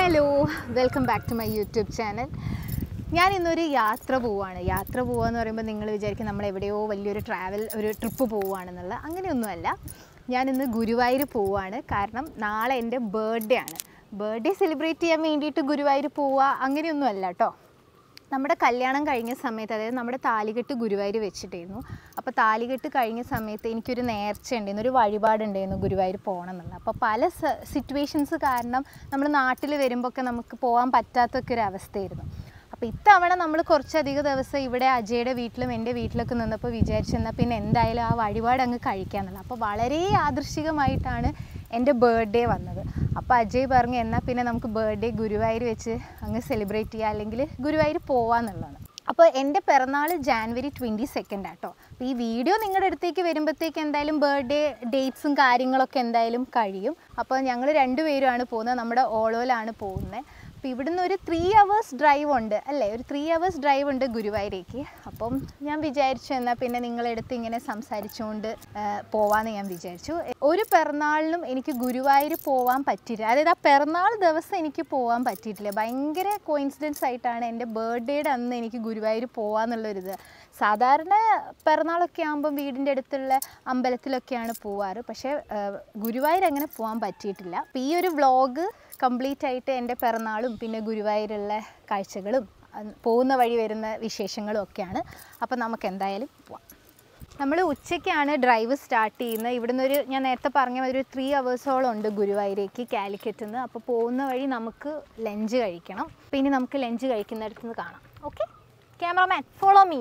Hello welcome back to my YouTube channel ഞാൻ ഇന്നൊരു യാത്ര പോവുകയാണ് യാത്ര പോവുക എന്ന് പറയുമ്പോൾ നിങ്ങൾ വിചാരിക്കും നമ്മൾ എവിടെയോ വലിയൊരു ട്രാവൽ ഒരു ട്രിപ്പ് പോവുകയാണെന്നുള്ള അങ്ങനെയൊന്നുമല്ല ഞാൻ ഇന്ന് ഗുരുവായൂർ പോവുകയാണ് കാരണം നാളെ എൻ്റെ ബർത്ത്ഡേ ആണ് ബർത്ത്ഡേ സെലിബ്രേറ്റ് ചെയ്യാൻ വേണ്ടിയിട്ട് ഗുരുവായൂർ പോവുക അങ്ങനെയൊന്നുമല്ല കേട്ടോ നമ്മുടെ കല്യാണം കഴിഞ്ഞ സമയത്ത് അതായത് നമ്മുടെ താലികെട്ട് ഗുരുവായൂർ വെച്ചിട്ടായിരുന്നു അപ്പോൾ താലികെട്ട് കഴിഞ്ഞ സമയത്ത് എനിക്കൊരു നേർച്ച ഉണ്ടായിരുന്നു ഒരു വഴിപാടുണ്ടായിരുന്നു ഗുരുവായൂർ പോകണം എന്നുള്ളത് അപ്പോൾ പല സിറ്റുവേഷൻസ് കാരണം നമ്മൾ നാട്ടിൽ വരുമ്പോഴൊക്കെ നമുക്ക് പോകാൻ പറ്റാത്തൊക്കെ ഒരു അവസ്ഥയായിരുന്നു അപ്പോൾ ഇത്തവണ നമ്മൾ കുറച്ചധികം ദിവസം ഇവിടെ അജയുടെ വീട്ടിലും എൻ്റെ വീട്ടിലൊക്കെ നിന്നപ്പോൾ വിചാരിച്ചെന്നാൽ പിന്നെ എന്തായാലും ആ വഴിപാട് അങ്ങ് കഴിക്കാന്നുള്ളത് അപ്പോൾ വളരെ യാദൃശികമായിട്ടാണ് എൻ്റെ ബർത്ത്ഡേ വന്നത് അപ്പോൾ അജയ് പറഞ്ഞു എന്നാൽ പിന്നെ നമുക്ക് ബർത്ത്ഡേ ഗുരുവായൂർ വെച്ച് അങ്ങ് സെലിബ്രേറ്റ് ചെയ്യുക അല്ലെങ്കിൽ ഗുരുവായൂർ പോവാന്നുള്ളതാണ് അപ്പോൾ എൻ്റെ പിറന്നാൾ ജാനുവരി ട്വൻറ്റി സെക്കൻഡ് ആട്ടോ അപ്പോൾ ഈ വീഡിയോ നിങ്ങളുടെ അടുത്തേക്ക് വരുമ്പോഴത്തേക്ക് എന്തായാലും ബർത്ത്ഡേ ഡേറ്റ്സും കാര്യങ്ങളൊക്കെ എന്തായാലും കഴിയും അപ്പോൾ ഞങ്ങൾ രണ്ടുപേരുമാണ് പോകുന്നത് നമ്മുടെ ഓളോയിലാണ് പോകുന്നത് അപ്പോൾ ഇവിടുന്ന് ഒരു ത്രീ അവേഴ്സ് ഡ്രൈവ് ഉണ്ട് അല്ലേ ഒരു ത്രീ അവേഴ്സ് ഡ്രൈവ് ഉണ്ട് ഗുരുവായൂരേക്ക് അപ്പം ഞാൻ വിചാരിച്ചു എന്നാൽ പിന്നെ നിങ്ങളെടുത്ത് ഇങ്ങനെ സംസാരിച്ചുകൊണ്ട് ആ, പോവാന്ന് ഞാൻ വിചാരിച്ചു ഒരു പിറന്നാളിനും എനിക്ക് ഗുരുവായൂർ പോവാൻ പറ്റിയില്ല അതായത് ആ പിറന്നാൾ ദിവസം എനിക്ക് പോകാൻ പറ്റിയിട്ടില്ല ഭയങ്കര കോയിൻസിഡൻസ് ആയിട്ടാണ് എൻ്റെ ബർത്ത്ഡേയുടെ അന്ന് എനിക്ക് ഗുരുവായൂർ പോവാന്നുള്ളൊരിത് സാധാരണ പിറന്നാളൊക്കെ ആകുമ്പം വീടിൻ്റെ അടുത്തുള്ള അമ്പലത്തിലൊക്കെയാണ് പോവാറ് പക്ഷേ ആ, ഗുരുവായൂർ അങ്ങനെ പോകാൻ പറ്റിയിട്ടില്ല അപ്പോൾ ഈ ഒരു വ്ളോഗ് കംപ്ലീറ്റ് ആയിട്ട് എൻ്റെ പിറന്നാളും പിന്നെ ഗുരുവായൂരുള്ള കാഴ്ചകളും അന്ന് പോകുന്ന വഴി വരുന്ന വിശേഷങ്ങളും ഒക്കെയാണ് അപ്പോൾ നമുക്ക് എന്തായാലും പോവാം നമ്മൾ ഉച്ചയ്ക്കാണ് ഡ്രൈവ് സ്റ്റാർട്ട് ചെയ്യുന്നത് ഇവിടുന്ന് ഒരു ഞാൻ നേരത്തെ പറഞ്ഞ ഒരു ത്രീ അവേഴ്സോളം ഉണ്ട് ഗുരുവായൂരേക്ക് കാലിക്കറ്റിൽ നിന്ന് അപ്പോൾ പോകുന്ന വഴി നമുക്ക് ലഞ്ച് കഴിക്കണം അപ്പോൾ ഇനി നമുക്ക് ലഞ്ച് കഴിക്കുന്നിടത്ത് നിന്ന് കാണാം ഓക്കെ ക്യാമറമാൻ ഫോളോ മീ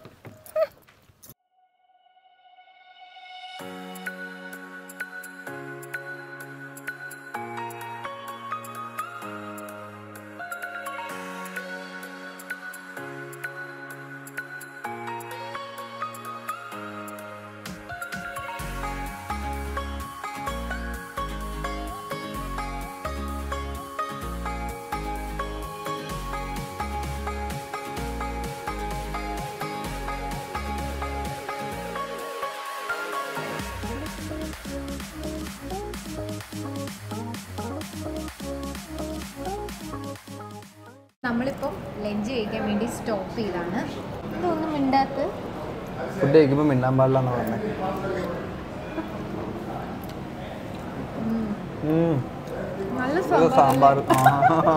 നമ്മളിപ്പം ലഞ്ച് കഴിക്കാൻ വേണ്ടി സ്റ്റോപ്പ് ചെയ്താണ് ഇതൊന്നും മിണ്ടാത്ത ഫുഡ് കഴിക്കുമ്പോൾ മിണ്ടാൻ പാടില്ല എന്ന് പറഞ്ഞത് നല്ല ഇത് സാമ്പാർ ആ.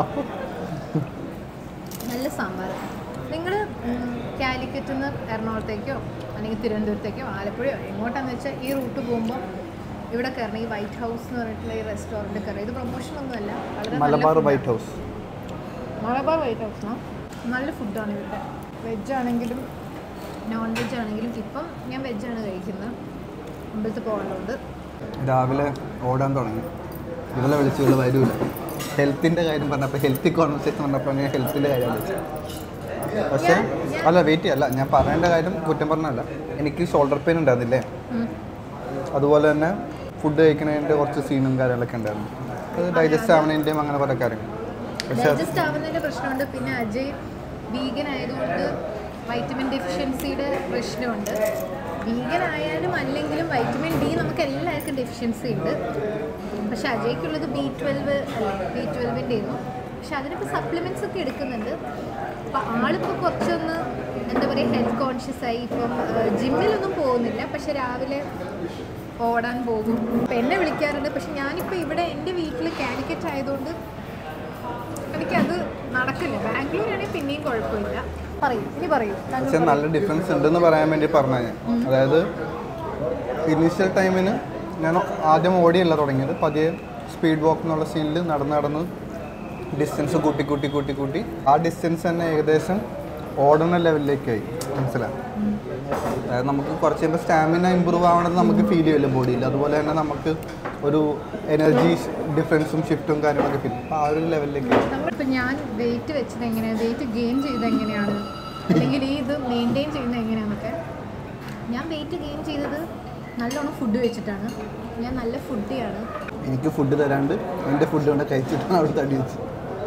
നല്ല സാമ്പാർ നിങ്ങൾ കാലിക്കറ്റിൽ നിന്ന് എറണാകുളത്തേക്കോ അല്ലെങ്കിൽ തിരുവനന്തപുരത്തേക്കോ ആലപ്പുഴയോ എങ്ങോട്ടാന്ന് വെച്ചാൽ ഈ റൂട്ട് പോകുമ്പോൾ ഇവിടെ കയറണം ഈ വൈറ്റ് ഹൗസ് എന്ന് പറഞ്ഞിട്ടുള്ള ഈ റെസ്റ്റോറൻറ്റ് കയറണം ഇത് പ്രൊമോഷൻ ഒന്നുമല്ല വളരെ നല്ല മലബാർ food ആണ്. White House Malabar White House നല്ല ഫുഡാണ് ഇവിടുത്തെ വെജ് ആണെങ്കിലും നോൺ വെജ് ആണെങ്കിലും ഇപ്പം ഞാൻ വെജാണ് കഴിക്കുന്നത് അമ്പലത്തിൽ പോകാനുള്ളത് രാവിലെ ഓടാൻ തുടങ്ങി ഇവളെ വിളിച്ചു ഇവള് വരൂല ഹെൽത്തിൻ്റെ കാര്യം പറഞ്ഞപ്പോൾ ഹെൽത്തി കോൺവെർസേഷൻ പറഞ്ഞപ്പോൾ ഞാൻ ഹെൽത്തിൻ്റെ കാര്യം വിളിച്ചു പക്ഷേ അല്ല വെയിറ്റ് അല്ല ഞാൻ പറയേണ്ട കാര്യം കുറ്റം പറഞ്ഞല്ല എനിക്ക് ഷോൾഡർ പെയിൻ ഉണ്ടായിരുന്നില്ലേ അതുപോലെ തന്നെ ഫുഡ് കഴിക്കുന്നതിൻ്റെ കുറച്ച് സീനും കാര്യങ്ങളൊക്കെ ഉണ്ടായിരുന്നു അത് ഡൈജസ്റ്റ് ആവുന്നതിൻ്റെയും അങ്ങനെ പല കാര്യങ്ങൾ പക്ഷേ അത് ഡൈജസ്റ്റ് ആവുന്നതിൻ്റെ പ്രശ്നമുണ്ട് പിന്നെ അജയ് വീഗൻ ആയതുകൊണ്ട് വൈറ്റമിൻ ഡെഫിഷ്യൻസിയുടെ പ്രശ്നമുണ്ട് വീഗൻ ആയാലും അല്ലെങ്കിലും വൈറ്റമിൻ ഡി നമുക്ക് എല്ലാവർക്കും ഡെഫിഷ്യൻസി ഉണ്ട് പക്ഷെ അജയ്ക്കുള്ളത് ബി ട്വൽവ് അല്ലേ ബി ട്വൽവിൻ്റെ ആയിരുന്നു പക്ഷെ അതിനിപ്പോൾ സപ്ലിമെൻറ്റ്സ് ഒക്കെ എടുക്കുന്നുണ്ട് അപ്പോൾ ആളിപ്പോൾ കുറച്ചൊന്ന് എന്താ പറയുക ഹെൽത്ത് കോൺഷ്യസ് ആയി ഇപ്പം ജിമ്മിലൊന്നും പോകുന്നില്ല പക്ഷെ രാവിലെ ഓടാൻ പോകും അപ്പം എന്നെ വിളിക്കാറുണ്ട് പക്ഷെ ഞാനിപ്പോൾ ഇവിടെ എൻ്റെ വീട്ടിൽ കാലിക്കറ്റ് ആയതുകൊണ്ട് എനിക്കത് നടക്കില്ല ബാംഗ്ലൂർ ആണെങ്കിൽ പിന്നെയും കുഴപ്പമില്ല പറയൂ ഇനി പറയൂ പക്ഷെ നല്ല ഡിഫറൻസ് ഉണ്ടെന്ന് പറയാൻ വേണ്ടി പറഞ്ഞ ഞാൻ അതായത് ഇനീഷ്യൽ ടൈമിന് ഞാൻ ആദ്യം ഓടിയല്ല തുടങ്ങിയത് പതിയെ സ്പീഡ് വാക്ക് എന്നുള്ള സീനിൽ നടന്ന് നടന്ന് ഡിസ്റ്റൻസ് കൂട്ടി കൂട്ടി കൂട്ടി കൂട്ടി ആ ഡിസ്റ്റൻസ് തന്നെ ഏകദേശം ഓടുന്ന ലെവലിലേക്കായി മനസ്സിലായി അതായത് നമുക്ക് കുറച്ച് കഴിയുമ്പോൾ സ്റ്റാമിന ഇമ്പ്രൂവ് ആവണത് നമുക്ക് ഫീൽ ചെയ്യുമല്ലോ ബോഡിയിൽ അതുപോലെ തന്നെ നമുക്ക് ഒരു എനർജി ഡിഫറൻസും ഷിഫ്റ്റും കാര്യങ്ങളൊക്കെ ഫീൽ അപ്പോൾ ആ ഒരു ലെവലിലേക്ക് നമ്മളിപ്പോൾ ഞാൻ വെയിറ്റ് വെച്ചത് എങ്ങനെയാണ് വെയിറ്റ് ഗെയിൻ ചെയ്തത് എങ്ങനെയാണ് അല്ലെങ്കിൽ ഈ ഇത് മെയിൻറ്റെയിൻ ചെയ്യുന്നത് എങ്ങനെയാണെന്നൊക്കെ ഞാൻ വെയിറ്റ് ഗെയിൻ ചെയ്തത് നല്ലോണം ഫുഡ് വെച്ചിട്ടാണ് ഞാൻ നല്ല ഫുഡിയാണ് എനിക്ക് ഫുഡ് തരാണ്ട് എൻ്റെ ഫുഡ് കൊണ്ട് കഴിച്ചിട്ടാണ് അവിടുത്തെ അടി വെച്ചത്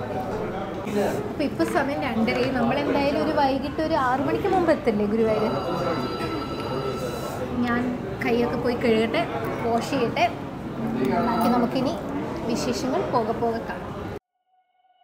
അപ്പോൾ ഇപ്പോൾ സമയം രണ്ടരയും നമ്മളെന്തായാലും ഒരു വൈകിട്ട് ഒരു ആറു മണിക്ക് മുമ്പ് എത്തില്ലേ ഗുരുവായൂർ ഞാൻ കൈയൊക്കെ പോയി കഴുകട്ടെ വാഷ് ചെയ്യട്ടെ ബാക്കി നമുക്കിനി വിശേഷങ്ങൾ പോകെ പോകെ കാണാം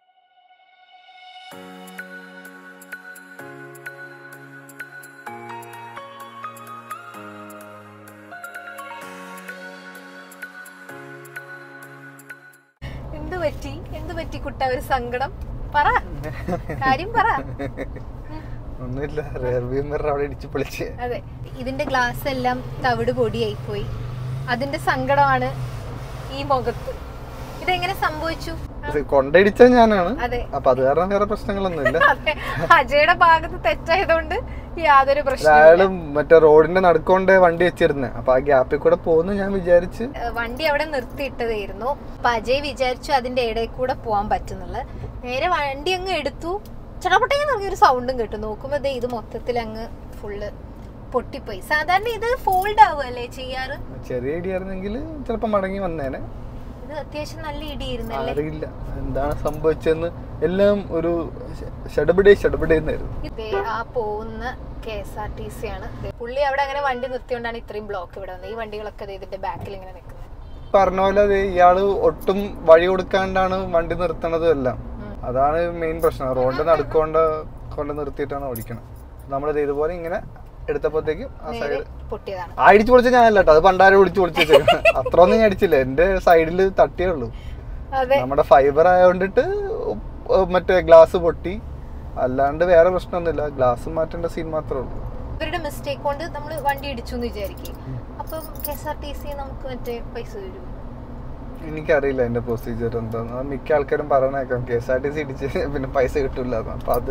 പറ്റി എന്ത് പറ്റി കുട്ട ഒരു സങ്കടം പറ കാര്യം പറ ഒന്നുമില്ല റിയർ വ്യൂ മിറർ അവിടെ ഇടിച്ച് പൊളിച്ച് അതെ ഇതിന്റെ ഗ്ലാസ് എല്ലാം തവിട് പൊടിയായി പോയി അതിന്റെ സങ്കടമാണ് ഈ മുഖത്ത് ഇതെങ്ങനെ സംഭവിച്ചു ഇത് കൊണ്ടടിച്ച ഞാനാണ് അതെ അപ്പൊ അത് കാരണം വേറെ പ്രശ്നങ്ങളൊന്നുമില്ല അതെ അജയുടെ ഭാഗത്ത് തെറ്റായതുകൊണ്ട് യാതൊരു പ്രശ്നവും അയാളും മറ്റേ റോഡിന്റെ നടുക്കൊണ്ട് വണ്ടി വെച്ചിരുന്നത് അപ്പൊ ആ ഗ്യാപ്പിൽ കൂടെ പോകുന്നു ഞാൻ വിചാരിച്ച് ഏഹ് വണ്ടി അവിടെ നിർത്തിയിട്ടതായിരുന്നു അപ്പൊ അജയ് വിചാരിച്ചു അതിന്റെ ഇടയിൽ കൂടെ പോകാൻ പറ്റുന്നുള്ളത് നേരെ വണ്ടി അങ്ങ് എടുത്തു ചടപട്ടേന്ന് ഇറങ്ങിയൊരു സൗണ്ടും കേട്ടു നോക്കുമ്പോ ദേ ഇത് മൊത്തത്തിൽ അങ്ങ് ഫുള്ള് പൊട്ടിപ്പോയി സാധാരണ ഇത് ഫോൾഡ് ആവുമല്ലേ ചെയ്യാറ് ചെറിയ ഇടിയായിരുന്നെങ്കിൽ ചിലപ്പോ മടങ്ങി വന്നേനെ ഇത് അത്യാവശ്യം നല്ല ഇടിയിരുന്നല്ലേ അറിയില്ല എന്താണ് സംഭവിച്ചതെന്ന് എല്ലാം ഒരു ഷടബിടേ ഷടബിടേന്നായിരുന്നു ഇതേ ആ പോകുന്ന K S R T C ആണ് ദേ പുള്ളി അവിടെ അങ്ങനെ വണ്ടി നിർത്തിയോണ്ടാണ് ഇത്രയും ബ്ലോക്ക് ഇവിടെ വന്നത് ഈ വണ്ടികളൊക്കെ ദേ ഇതിന്റെ ബാക്കിൽ ഇങ്ങനെ നിൽക്കുന്നത് പറഞ്ഞ പോലെ ദേ ഇയാള് ഒട്ടും വഴി കൊടുക്കാണ്ടാണ് വണ്ടി നിർത്തണതും എല്ലാം ഉം. അതാണ് മെയിൻ പ്രശ്നം റോഡ് നടുക്കൊണ്ട് കൊണ്ട് നിർത്തിയിട്ടാണ് ഓടിക്കണം നമ്മളിത് ഇതുപോലെ ഇങ്ങനെ എടുത്തപ്പോഴത്തേക്കും ആ നേരെ സൈഡ് പൊട്ടിയതാണ് ആ ഇടിച്ചു പൊളിച്ച ഞാനല്ല കേട്ടോ അത് പണ്ടാരെ വിളിച്ചു പൊളിച്ചു അത്ര ഒന്നും ഞാൻ അടിച്ചില്ല എന്റെ സൈഡിൽ തട്ടിയേ ഉള്ളൂ അതെ നമ്മുടെ ഫൈബർ ആയതുകൊണ്ടിട്ട് മറ്റേ ഗ്ലാസ് പൊട്ടി അല്ലാണ്ട് വേറെ പ്രശ്നമൊന്നുമില്ല ഗ്ലാസ് മാറ്റേണ്ട സീൻ മാത്രമേ ഉള്ളൂ ഇവരുടെ മിസ്റ്റേക്ക് കൊണ്ട് നമ്മൾ വണ്ടി ഇടിച്ചു എന്ന് വിചാരിക്കും അപ്പം K S R T C നമുക്ക് മറ്റേ പൈസ തരും എനിക്കറിയില്ല അതിന്റെ പ്രൊസീജിയർ എന്താന്ന് അത് മിക്ക ആൾക്കാരും പറയണേക്കാം K S R T C ഇടിച്ച് പിന്നെ പൈസ കിട്ടില്ല അപ്പൊ അത്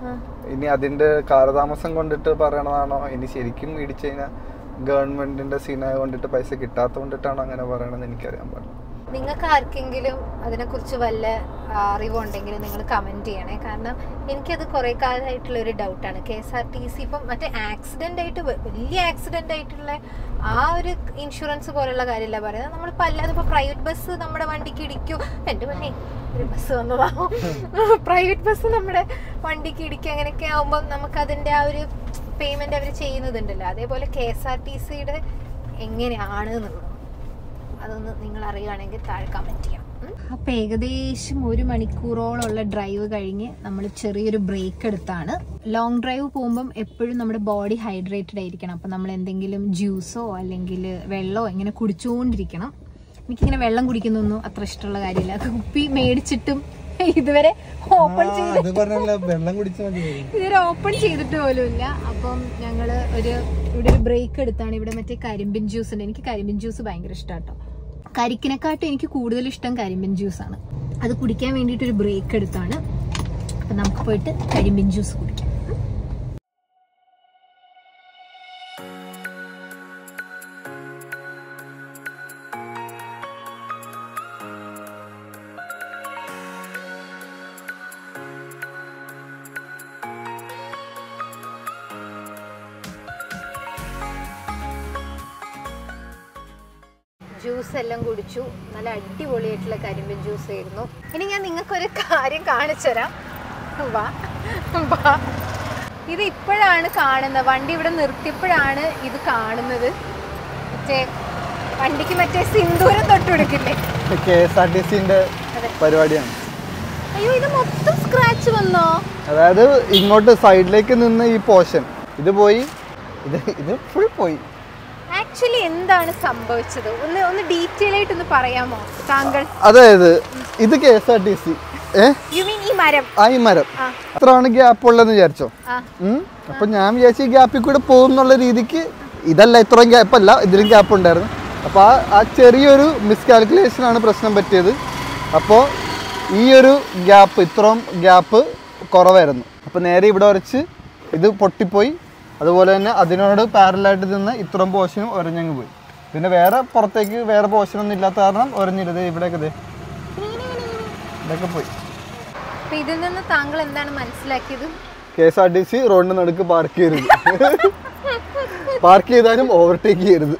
ഇനി അതിന്റെ കാലതാമസം കൊണ്ടിട്ട് പറയണതാണോ ഇനി ശരിക്കും ഇടിച്ചു കഴിഞ്ഞാൽ ഗവൺമെന്റിന്റെ സീനായ കൊണ്ടിട്ട് പൈസ കിട്ടാത്ത കൊണ്ടിട്ടാണോ അങ്ങനെ പറയണതെന്ന് എനിക്കറിയാൻ പാടില്ല നിങ്ങൾക്ക് ആർക്കെങ്കിലും അതിനെക്കുറിച്ച് വല്ല അറിവുണ്ടെങ്കിൽ നിങ്ങൾ കമൻറ്റ് ചെയ്യണേ കാരണം എനിക്കത് കുറേ കാലമായിട്ടുള്ള ഒരു ഡൗട്ടാണ് K S R T C ഇപ്പം മറ്റേ ആക്സിഡൻ്റ് ആയിട്ട് വ- വലിയ ആക്സിഡൻ്റ് ആയിട്ടുള്ള ആ ഒരു ഇൻഷുറൻസ് പോലുള്ള കാര്യമല്ല പറയുന്നത് നമ്മളിപ്പോൾ അല്ലാതെ ഇപ്പോൾ പ്രൈവറ്റ് ബസ് നമ്മുടെ വണ്ടിക്ക് ഇടിക്കോ എൻ്റെ പണി ഒരു ബസ് വന്നതാണോ പ്രൈവറ്റ് ബസ് നമ്മുടെ വണ്ടിക്ക് ഇടിക്കുക അങ്ങനെയൊക്കെ ആകുമ്പം നമുക്കതിൻ്റെ ആ ഒരു പേയ്മെൻറ്റ് അവർ ചെയ്യുന്നതുണ്ടല്ലോ അതേപോലെ കെ എസ് ആർ ടി സിയുടെ എങ്ങനെയാണ് എന്നുള്ളത് അതൊന്ന് നിങ്ങൾ അറിയുകയാണെങ്കിൽ താഴെ കമൻറ്റ് ചെയ്യാം അപ്പം ഏകദേശം ഒരു മണിക്കൂറോളമുള്ള ഡ്രൈവ് കഴിഞ്ഞ് നമ്മൾ ചെറിയൊരു ബ്രേക്ക് എടുത്താണ് ലോങ് ഡ്രൈവ് പോകുമ്പം എപ്പോഴും നമ്മുടെ ബോഡി ഹൈഡ്രേറ്റഡ് ആയിരിക്കണം അപ്പം നമ്മൾ എന്തെങ്കിലും ജ്യൂസോ അല്ലെങ്കിൽ വെള്ളമോ ഇങ്ങനെ കുടിച്ചുകൊണ്ടിരിക്കണം എനിക്കിങ്ങനെ വെള്ളം കുടിക്കുന്നൊന്നും അത്ര ഇഷ്ടമുള്ള കാര്യമില്ല കുപ്പി മേടിച്ചിട്ടും ഇതുവരെ ഓപ്പൺ ചെയ്ത് അത് പറഞ്ഞല്ല വെള്ളം കുടിച്ചാൽ മതി ഇതുവരെ ഓപ്പൺ ചെയ്തിട്ട് പോലുമില്ല അപ്പം ഞങ്ങൾ ഒരു ഇവിടെ ഒരു ബ്രേക്ക് എടുത്താണ് ഇവിടെ മറ്റേ കരിമ്പിൻ ജ്യൂസ് ഉണ്ട് എനിക്ക് കരിമ്പിൻ ജ്യൂസ് ഭയങ്കര ഇഷ്ടമാട്ടോ കരിക്കിനെക്കാട്ടും എനിക്ക് കൂടുതൽ ഇഷ്ടം കരിമ്പിൻ ജ്യൂസ് ആണ് അത് കുടിക്കാൻ വേണ്ടിയിട്ട് ഒരു ബ്രേക്ക് എടുത്താണ് അപ്പം നമുക്ക് പോയിട്ട് കരിമ്പിൻ ജ്യൂസ് കുടിക്കാം ജ്യൂസ് എല്ലാം കുടിച്ചു നല്ല അടിപൊളിയായിട്ടുള്ള കരിമ്പിൻ ജ്യൂസ് ആയിരുന്നു ഇനി ഞാൻ നിങ്ങൾക്കൊരു കാര്യം കാണിച്ചു തരാം വാ വാ ഇത് ഇപ്പോഴാണ് കാണുന്നത് വണ്ടി ഇവിടെ നിർത്തിയപ്പോഴാണ് ഇത് കാണുന്നത് മറ്റേ വണ്ടിക്ക് മറ്റേ സിന്ദൂരം തൊട്ട് കൊടുക്കില്ലേ കെ എസ് ആർ ടി സിന്റെ അതെ പരിപാടിയാണ് അയ്യോ ഇത് മൊത്തം സ്ക്രാച്ച് വന്നോ അതായത് ഇങ്ങോട്ട് സൈഡിലേക്ക് നിന്ന് ഈ പോർഷൻ ഇത് പോയി ഇത് ഇത് ഫുൾ പോയി ആക്ച്വലി എന്താണ് സംഭവിച്ചത് ഒന്ന് ഒന്ന് ഡീറ്റെയിൽ ആയിട്ട് ഒന്ന് പറയാമോ താങ്കൾ അതായത് ഇത് K S R T C ഏ യു മീൻ ഈ മരം ആ ഈ മരം ആ അത്രയാണ് ഗ്യാപ്പ് ഉള്ളതെന്ന് വിചാരിച്ചോ ആ ഉം. അപ്പൊ ഞാൻ വിചാരിച്ചു ഈ ഗ്യാപ്പിൽ കൂടെ പോകും എന്നുള്ള രീതിക്ക് ഇതല്ല ഇത്രയും ഗ്യാപ്പ് അല്ല ഇതിലും ഗ്യാപ്പ് ഉണ്ടായിരുന്നു അപ്പോൾ ആ ആ ചെറിയൊരു മിസ്കാൽക്കുലേഷൻ ആണ് പ്രശ്നം പറ്റിയത് അപ്പോൾ ഈ ഒരു ഗ്യാപ്പ് ഇത്രയും ഗ്യാപ്പ് കുറവായിരുന്നു അപ്പോൾ നേരെ ഇവിടെ വരച്ച് ഇത് പൊട്ടിപ്പോയി അതുപോലെ തന്നെ അതിനോട് പാരലായിട്ട് നിന്ന് ഇത്രയും പോർഷനും ഒരഞ്ഞങ്ങ് പോയി പിന്നെ വേറെ പുറത്തേക്ക് വേറെ പോർഷനൊന്നും ഇല്ലാത്ത കാരണം ഒരഞ്ഞിരുത് ഇവിടെയൊക്കെ ദേ ഇതൊക്കെ പോയി അപ്പൊ ഇതിൽ നിന്ന് താങ്കൾ എന്താണ് മനസ്സിലാക്കിയത് K S R T C റോഡിന് നടുക്ക് പാർക്ക് ചെയ്യരുത് പാർക്ക് ചെയ്താലും ഓവർടേക്ക് ചെയ്യരുത്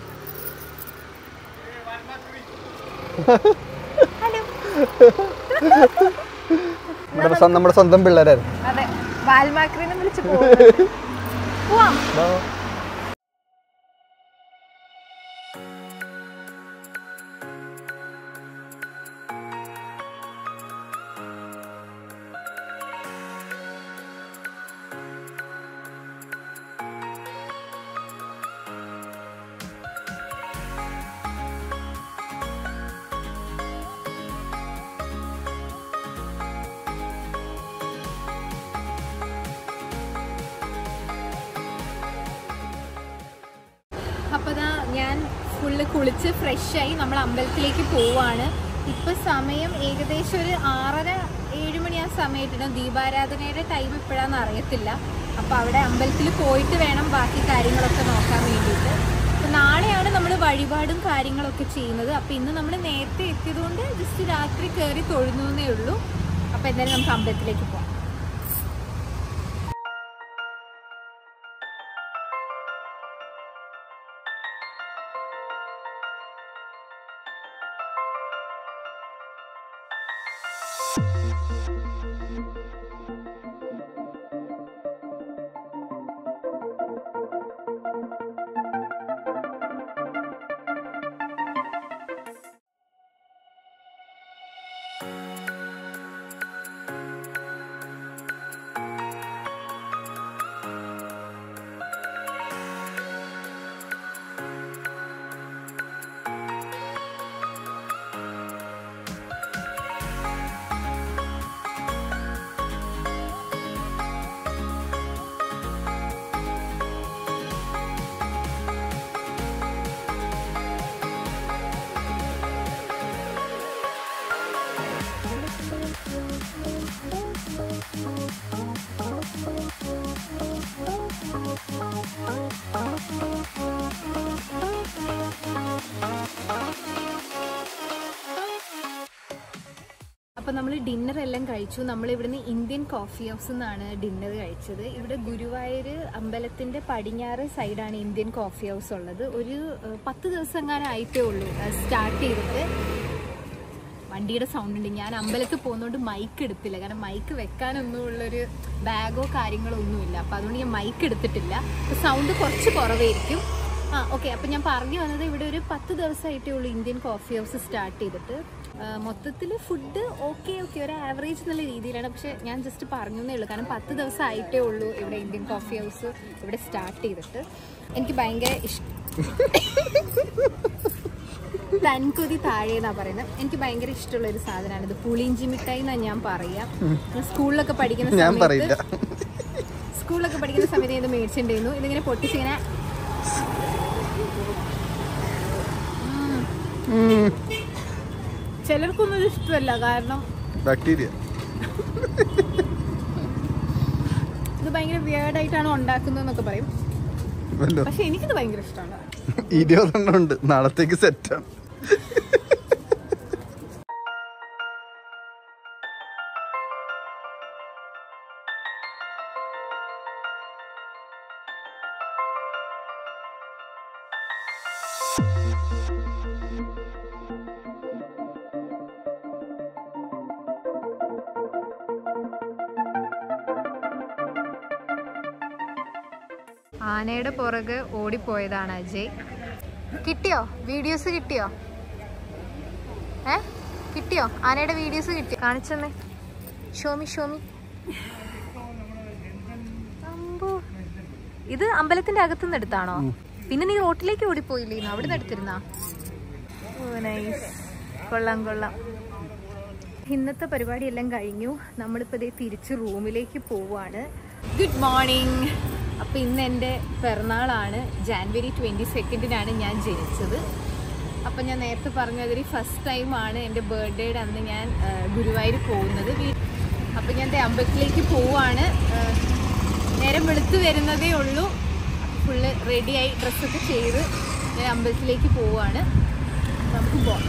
ഹലോ നമ്മുടെ സ്വന്തം- നമ്മുടെ സ്വന്തം പിള്ളേരായിരുന്നു അതെ വാൽമാക്രിനെ വിളിച്ച് പോകുന്നത്. പോവാം ഞാൻ ഫുള്ള് കുളിച്ച് ഫ്രഷായി നമ്മൾ അമ്പലത്തിലേക്ക് പോവാണ് ഇപ്പൊ സമയം ഏകദേശം ഒരു ആറര ഏഴ് മണി ആ സമയത്തിനും ദീപാരാധനയുടെ ടൈം എപ്പോഴാന്ന് അറിയത്തില്ല അപ്പൊ അവിടെ അമ്പലത്തിൽ പോയിട്ട് വേണം ബാക്കി കാര്യങ്ങളൊക്കെ നോക്കാൻ വേണ്ടിയിട്ട് അപ്പൊ നാളെയാണ് നമ്മൾ വഴിപാടും കാര്യങ്ങളൊക്കെ ചെയ്യുന്നത് അപ്പൊ ഇന്ന് നമ്മൾ നേരത്തെ എത്തിയതുകൊണ്ട് ജസ്റ്റ് രാത്രി കയറി തൊഴുന്നേ ഉള്ളൂ അപ്പൊ എന്തായാലും നമുക്ക് അമ്പലത്തിലേക്ക് പോവാം അപ്പൊ നമ്മൾ ഡിന്നർ എല്ലാം കഴിച്ചു നമ്മൾ ഇവിടുന്ന് ഇന്ത്യൻ കോഫി ഹൗസ് നിന്നാണ് ഡിന്നർ കഴിച്ചത് ഇവിടെ ഗുരുവായൂർ അമ്പലത്തിന്റെ പടിഞ്ഞാറ് സൈഡാണ് ഇന്ത്യൻ കോഫി ഹൗസ് ഉള്ളത് ഒരു ഏഹ്, പത്ത് ദിവസം എങ്ങാനും ആയിട്ടേ ഉള്ളൂ സ്റ്റാർട്ട് ചെയ്തിട്ട് വണ്ടിയുടെ സൗണ്ട് ഉണ്ട് ഞാൻ അമ്പലത്തിൽ പോകുന്നതുകൊണ്ട് മൈക്ക് എടുത്തില്ല കാരണം മൈക്ക് വെക്കാനൊന്നും ഉള്ളൊരു ബാഗോ കാര്യങ്ങളോ ഒന്നുമില്ല അപ്പോൾ അതുകൊണ്ട് ഞാൻ മൈക്ക് എടുത്തിട്ടില്ല അപ്പോൾ സൗണ്ട് കുറച്ച് കുറവായിരിക്കും ആ ഓക്കെ അപ്പം ഞാൻ പറഞ്ഞു വന്നത് ഇവിടെ ഒരു പത്ത് ദിവസമായിട്ടേ ഉള്ളൂ ഇന്ത്യൻ കോഫി ഹൗസ് സ്റ്റാർട്ട് ചെയ്തിട്ട് മൊത്തത്തിൽ ഫുഡ് ഓക്കെ ഓക്കെ ഒരു ആവറേജ് എന്നുള്ള രീതിയിലാണ് പക്ഷെ ഞാൻ ജസ്റ്റ് പറഞ്ഞേ ഉള്ളൂ കാരണം പത്ത് ദിവസം ആയിട്ടേ ഉള്ളൂ ഇവിടെ ഇന്ത്യൻ കോഫി ഹൗസ് ഇവിടെ സ്റ്റാർട്ട് ചെയ്തിട്ട് എനിക്ക് ഭയങ്കര ഇഷ്ടം തൻകൊതി താഴെ എന്നാ പറയുന്നത് എനിക്ക് ഭയങ്കര ഇഷ്ടമുള്ള ഒരു സാധനമാണ് ഇത് പുളിയിഞ്ചി മിഠായി എന്നാ ഞാൻ പറയാ ഞാൻ സ്കൂളിലൊക്കെ പഠിക്കുന്ന ഞാൻ പറയില്ല സമയത്ത് സ്കൂളിലൊക്കെ പഠിക്കുന്ന സമയത്ത് ഇത് മേടിച്ചിട്ടുണ്ടായിരുന്നു ഇതിങ്ങനെ പൊട്ടിച്ചിങ്ങനെ ഉം. ചിലർക്കൊന്നും ഇത് ഇഷ്ടമല്ല കാരണം ബാക്ടീരിയ ഇത് ഭയങ്കര വിയേർഡായിട്ടാണ് ഉണ്ടാക്കുന്നതെന്നൊക്കെ പറയും വല്ലോ പക്ഷെ എനിക്കിത് ഭയങ്കര ഇഷ്ടമാണ് ഇരുപതെണ്ണം ഉണ്ട് നാളത്തേക്ക് സെറ്റാണ് ആനയുടെ പുറകെ ഓടിപ്പോയതാണ് അജയ് കിട്ടിയോ വീഡിയോസ് കിട്ടിയോ ഏ കിട്ടിയോ ആനയുടെ വീഡിയോസ് കിട്ടിയോ കാണിച്ചെന്നേ ഷോമി ഷോമി അമ്പോ. ഇത് അമ്പലത്തിന്റെ അകത്തുനിന്ന് എടുത്താണോ പിന്നെ നീ റോട്ടിലേക്ക് ഓടിപ്പോയില്ലേ ഇന്ന് അവിടെ നിന്ന് എടുത്തിരുന്നാ ഓ നൈസ് കൊള്ളാം കൊള്ളാം ഇന്നത്തെ പരിപാടി എല്ലാം കഴിഞ്ഞു നമ്മളിപ്പോൾ ഇതേ തിരിച്ച് റൂമിലേക്ക് പോവാണ് ഗുഡ് മോർണിംഗ് അപ്പോൾ ഇന്ന് എൻ്റെ പിറന്നാളാണ് ജാൻവരി ട്വൻറ്റി സെക്കൻഡിനാണ് ഞാൻ ജനിച്ചത് അപ്പം ഞാൻ നേരത്തെ പറഞ്ഞതിൽ ഫസ്റ്റ് ടൈമാണ് എൻ്റെ ബർത്ത്ഡേയുടെ അന്ന് ഞാൻ ആ, ഗുരുവായൂർ പോകുന്നത് വീ- അപ്പം ഞാൻ ദേ അമ്പലത്തിലേക്ക് പോവാണ് ആ, നേരം വെളുത്ത് വരുന്നതേ ഉള്ളൂ ഫുള്ള് റെഡിയായി ഡ്രസ്സൊക്കെ ചെയ്ത് ഞാൻ അമ്പലത്തിലേക്ക് പോവാണ് നമുക്ക് പോവാം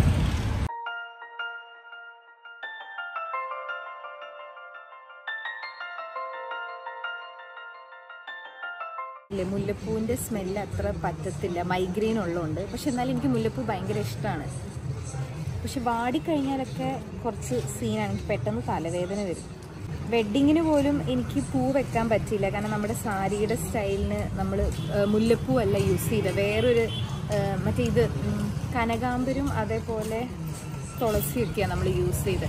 ഇല്ല മുല്ലപ്പൂവിൻ്റെ സ്മെല്ല് അത്ര പറ്റത്തില്ല മൈഗ്രെയിൻ ഉള്ളതുകൊണ്ട് പക്ഷെ എന്നാലും എനിക്ക് മുല്ലപ്പൂ ഭയങ്കര ഇഷ്ടമാണ് പക്ഷെ വാടിക്കഴിഞ്ഞാലൊക്കെ കുറച്ച് സീനാണ് എനിക്ക് പെട്ടെന്ന് തലവേദന വരും വെഡ്ഡിങ്ങിന് പോലും എനിക്ക് പൂ വെക്കാൻ പറ്റില്ല കാരണം നമ്മുടെ സാരിയുടെ സ്റ്റൈലിന് നമ്മൾ മുല്ലപ്പൂ അല്ല യൂസ് ചെയ്തത് വേറൊരു ആ, മറ്റേ ഇത് ഉം, കനകാമ്പരും അതേപോലെ തുളസിയൊക്കെയാണ് നമ്മൾ യൂസ് ചെയ്തത്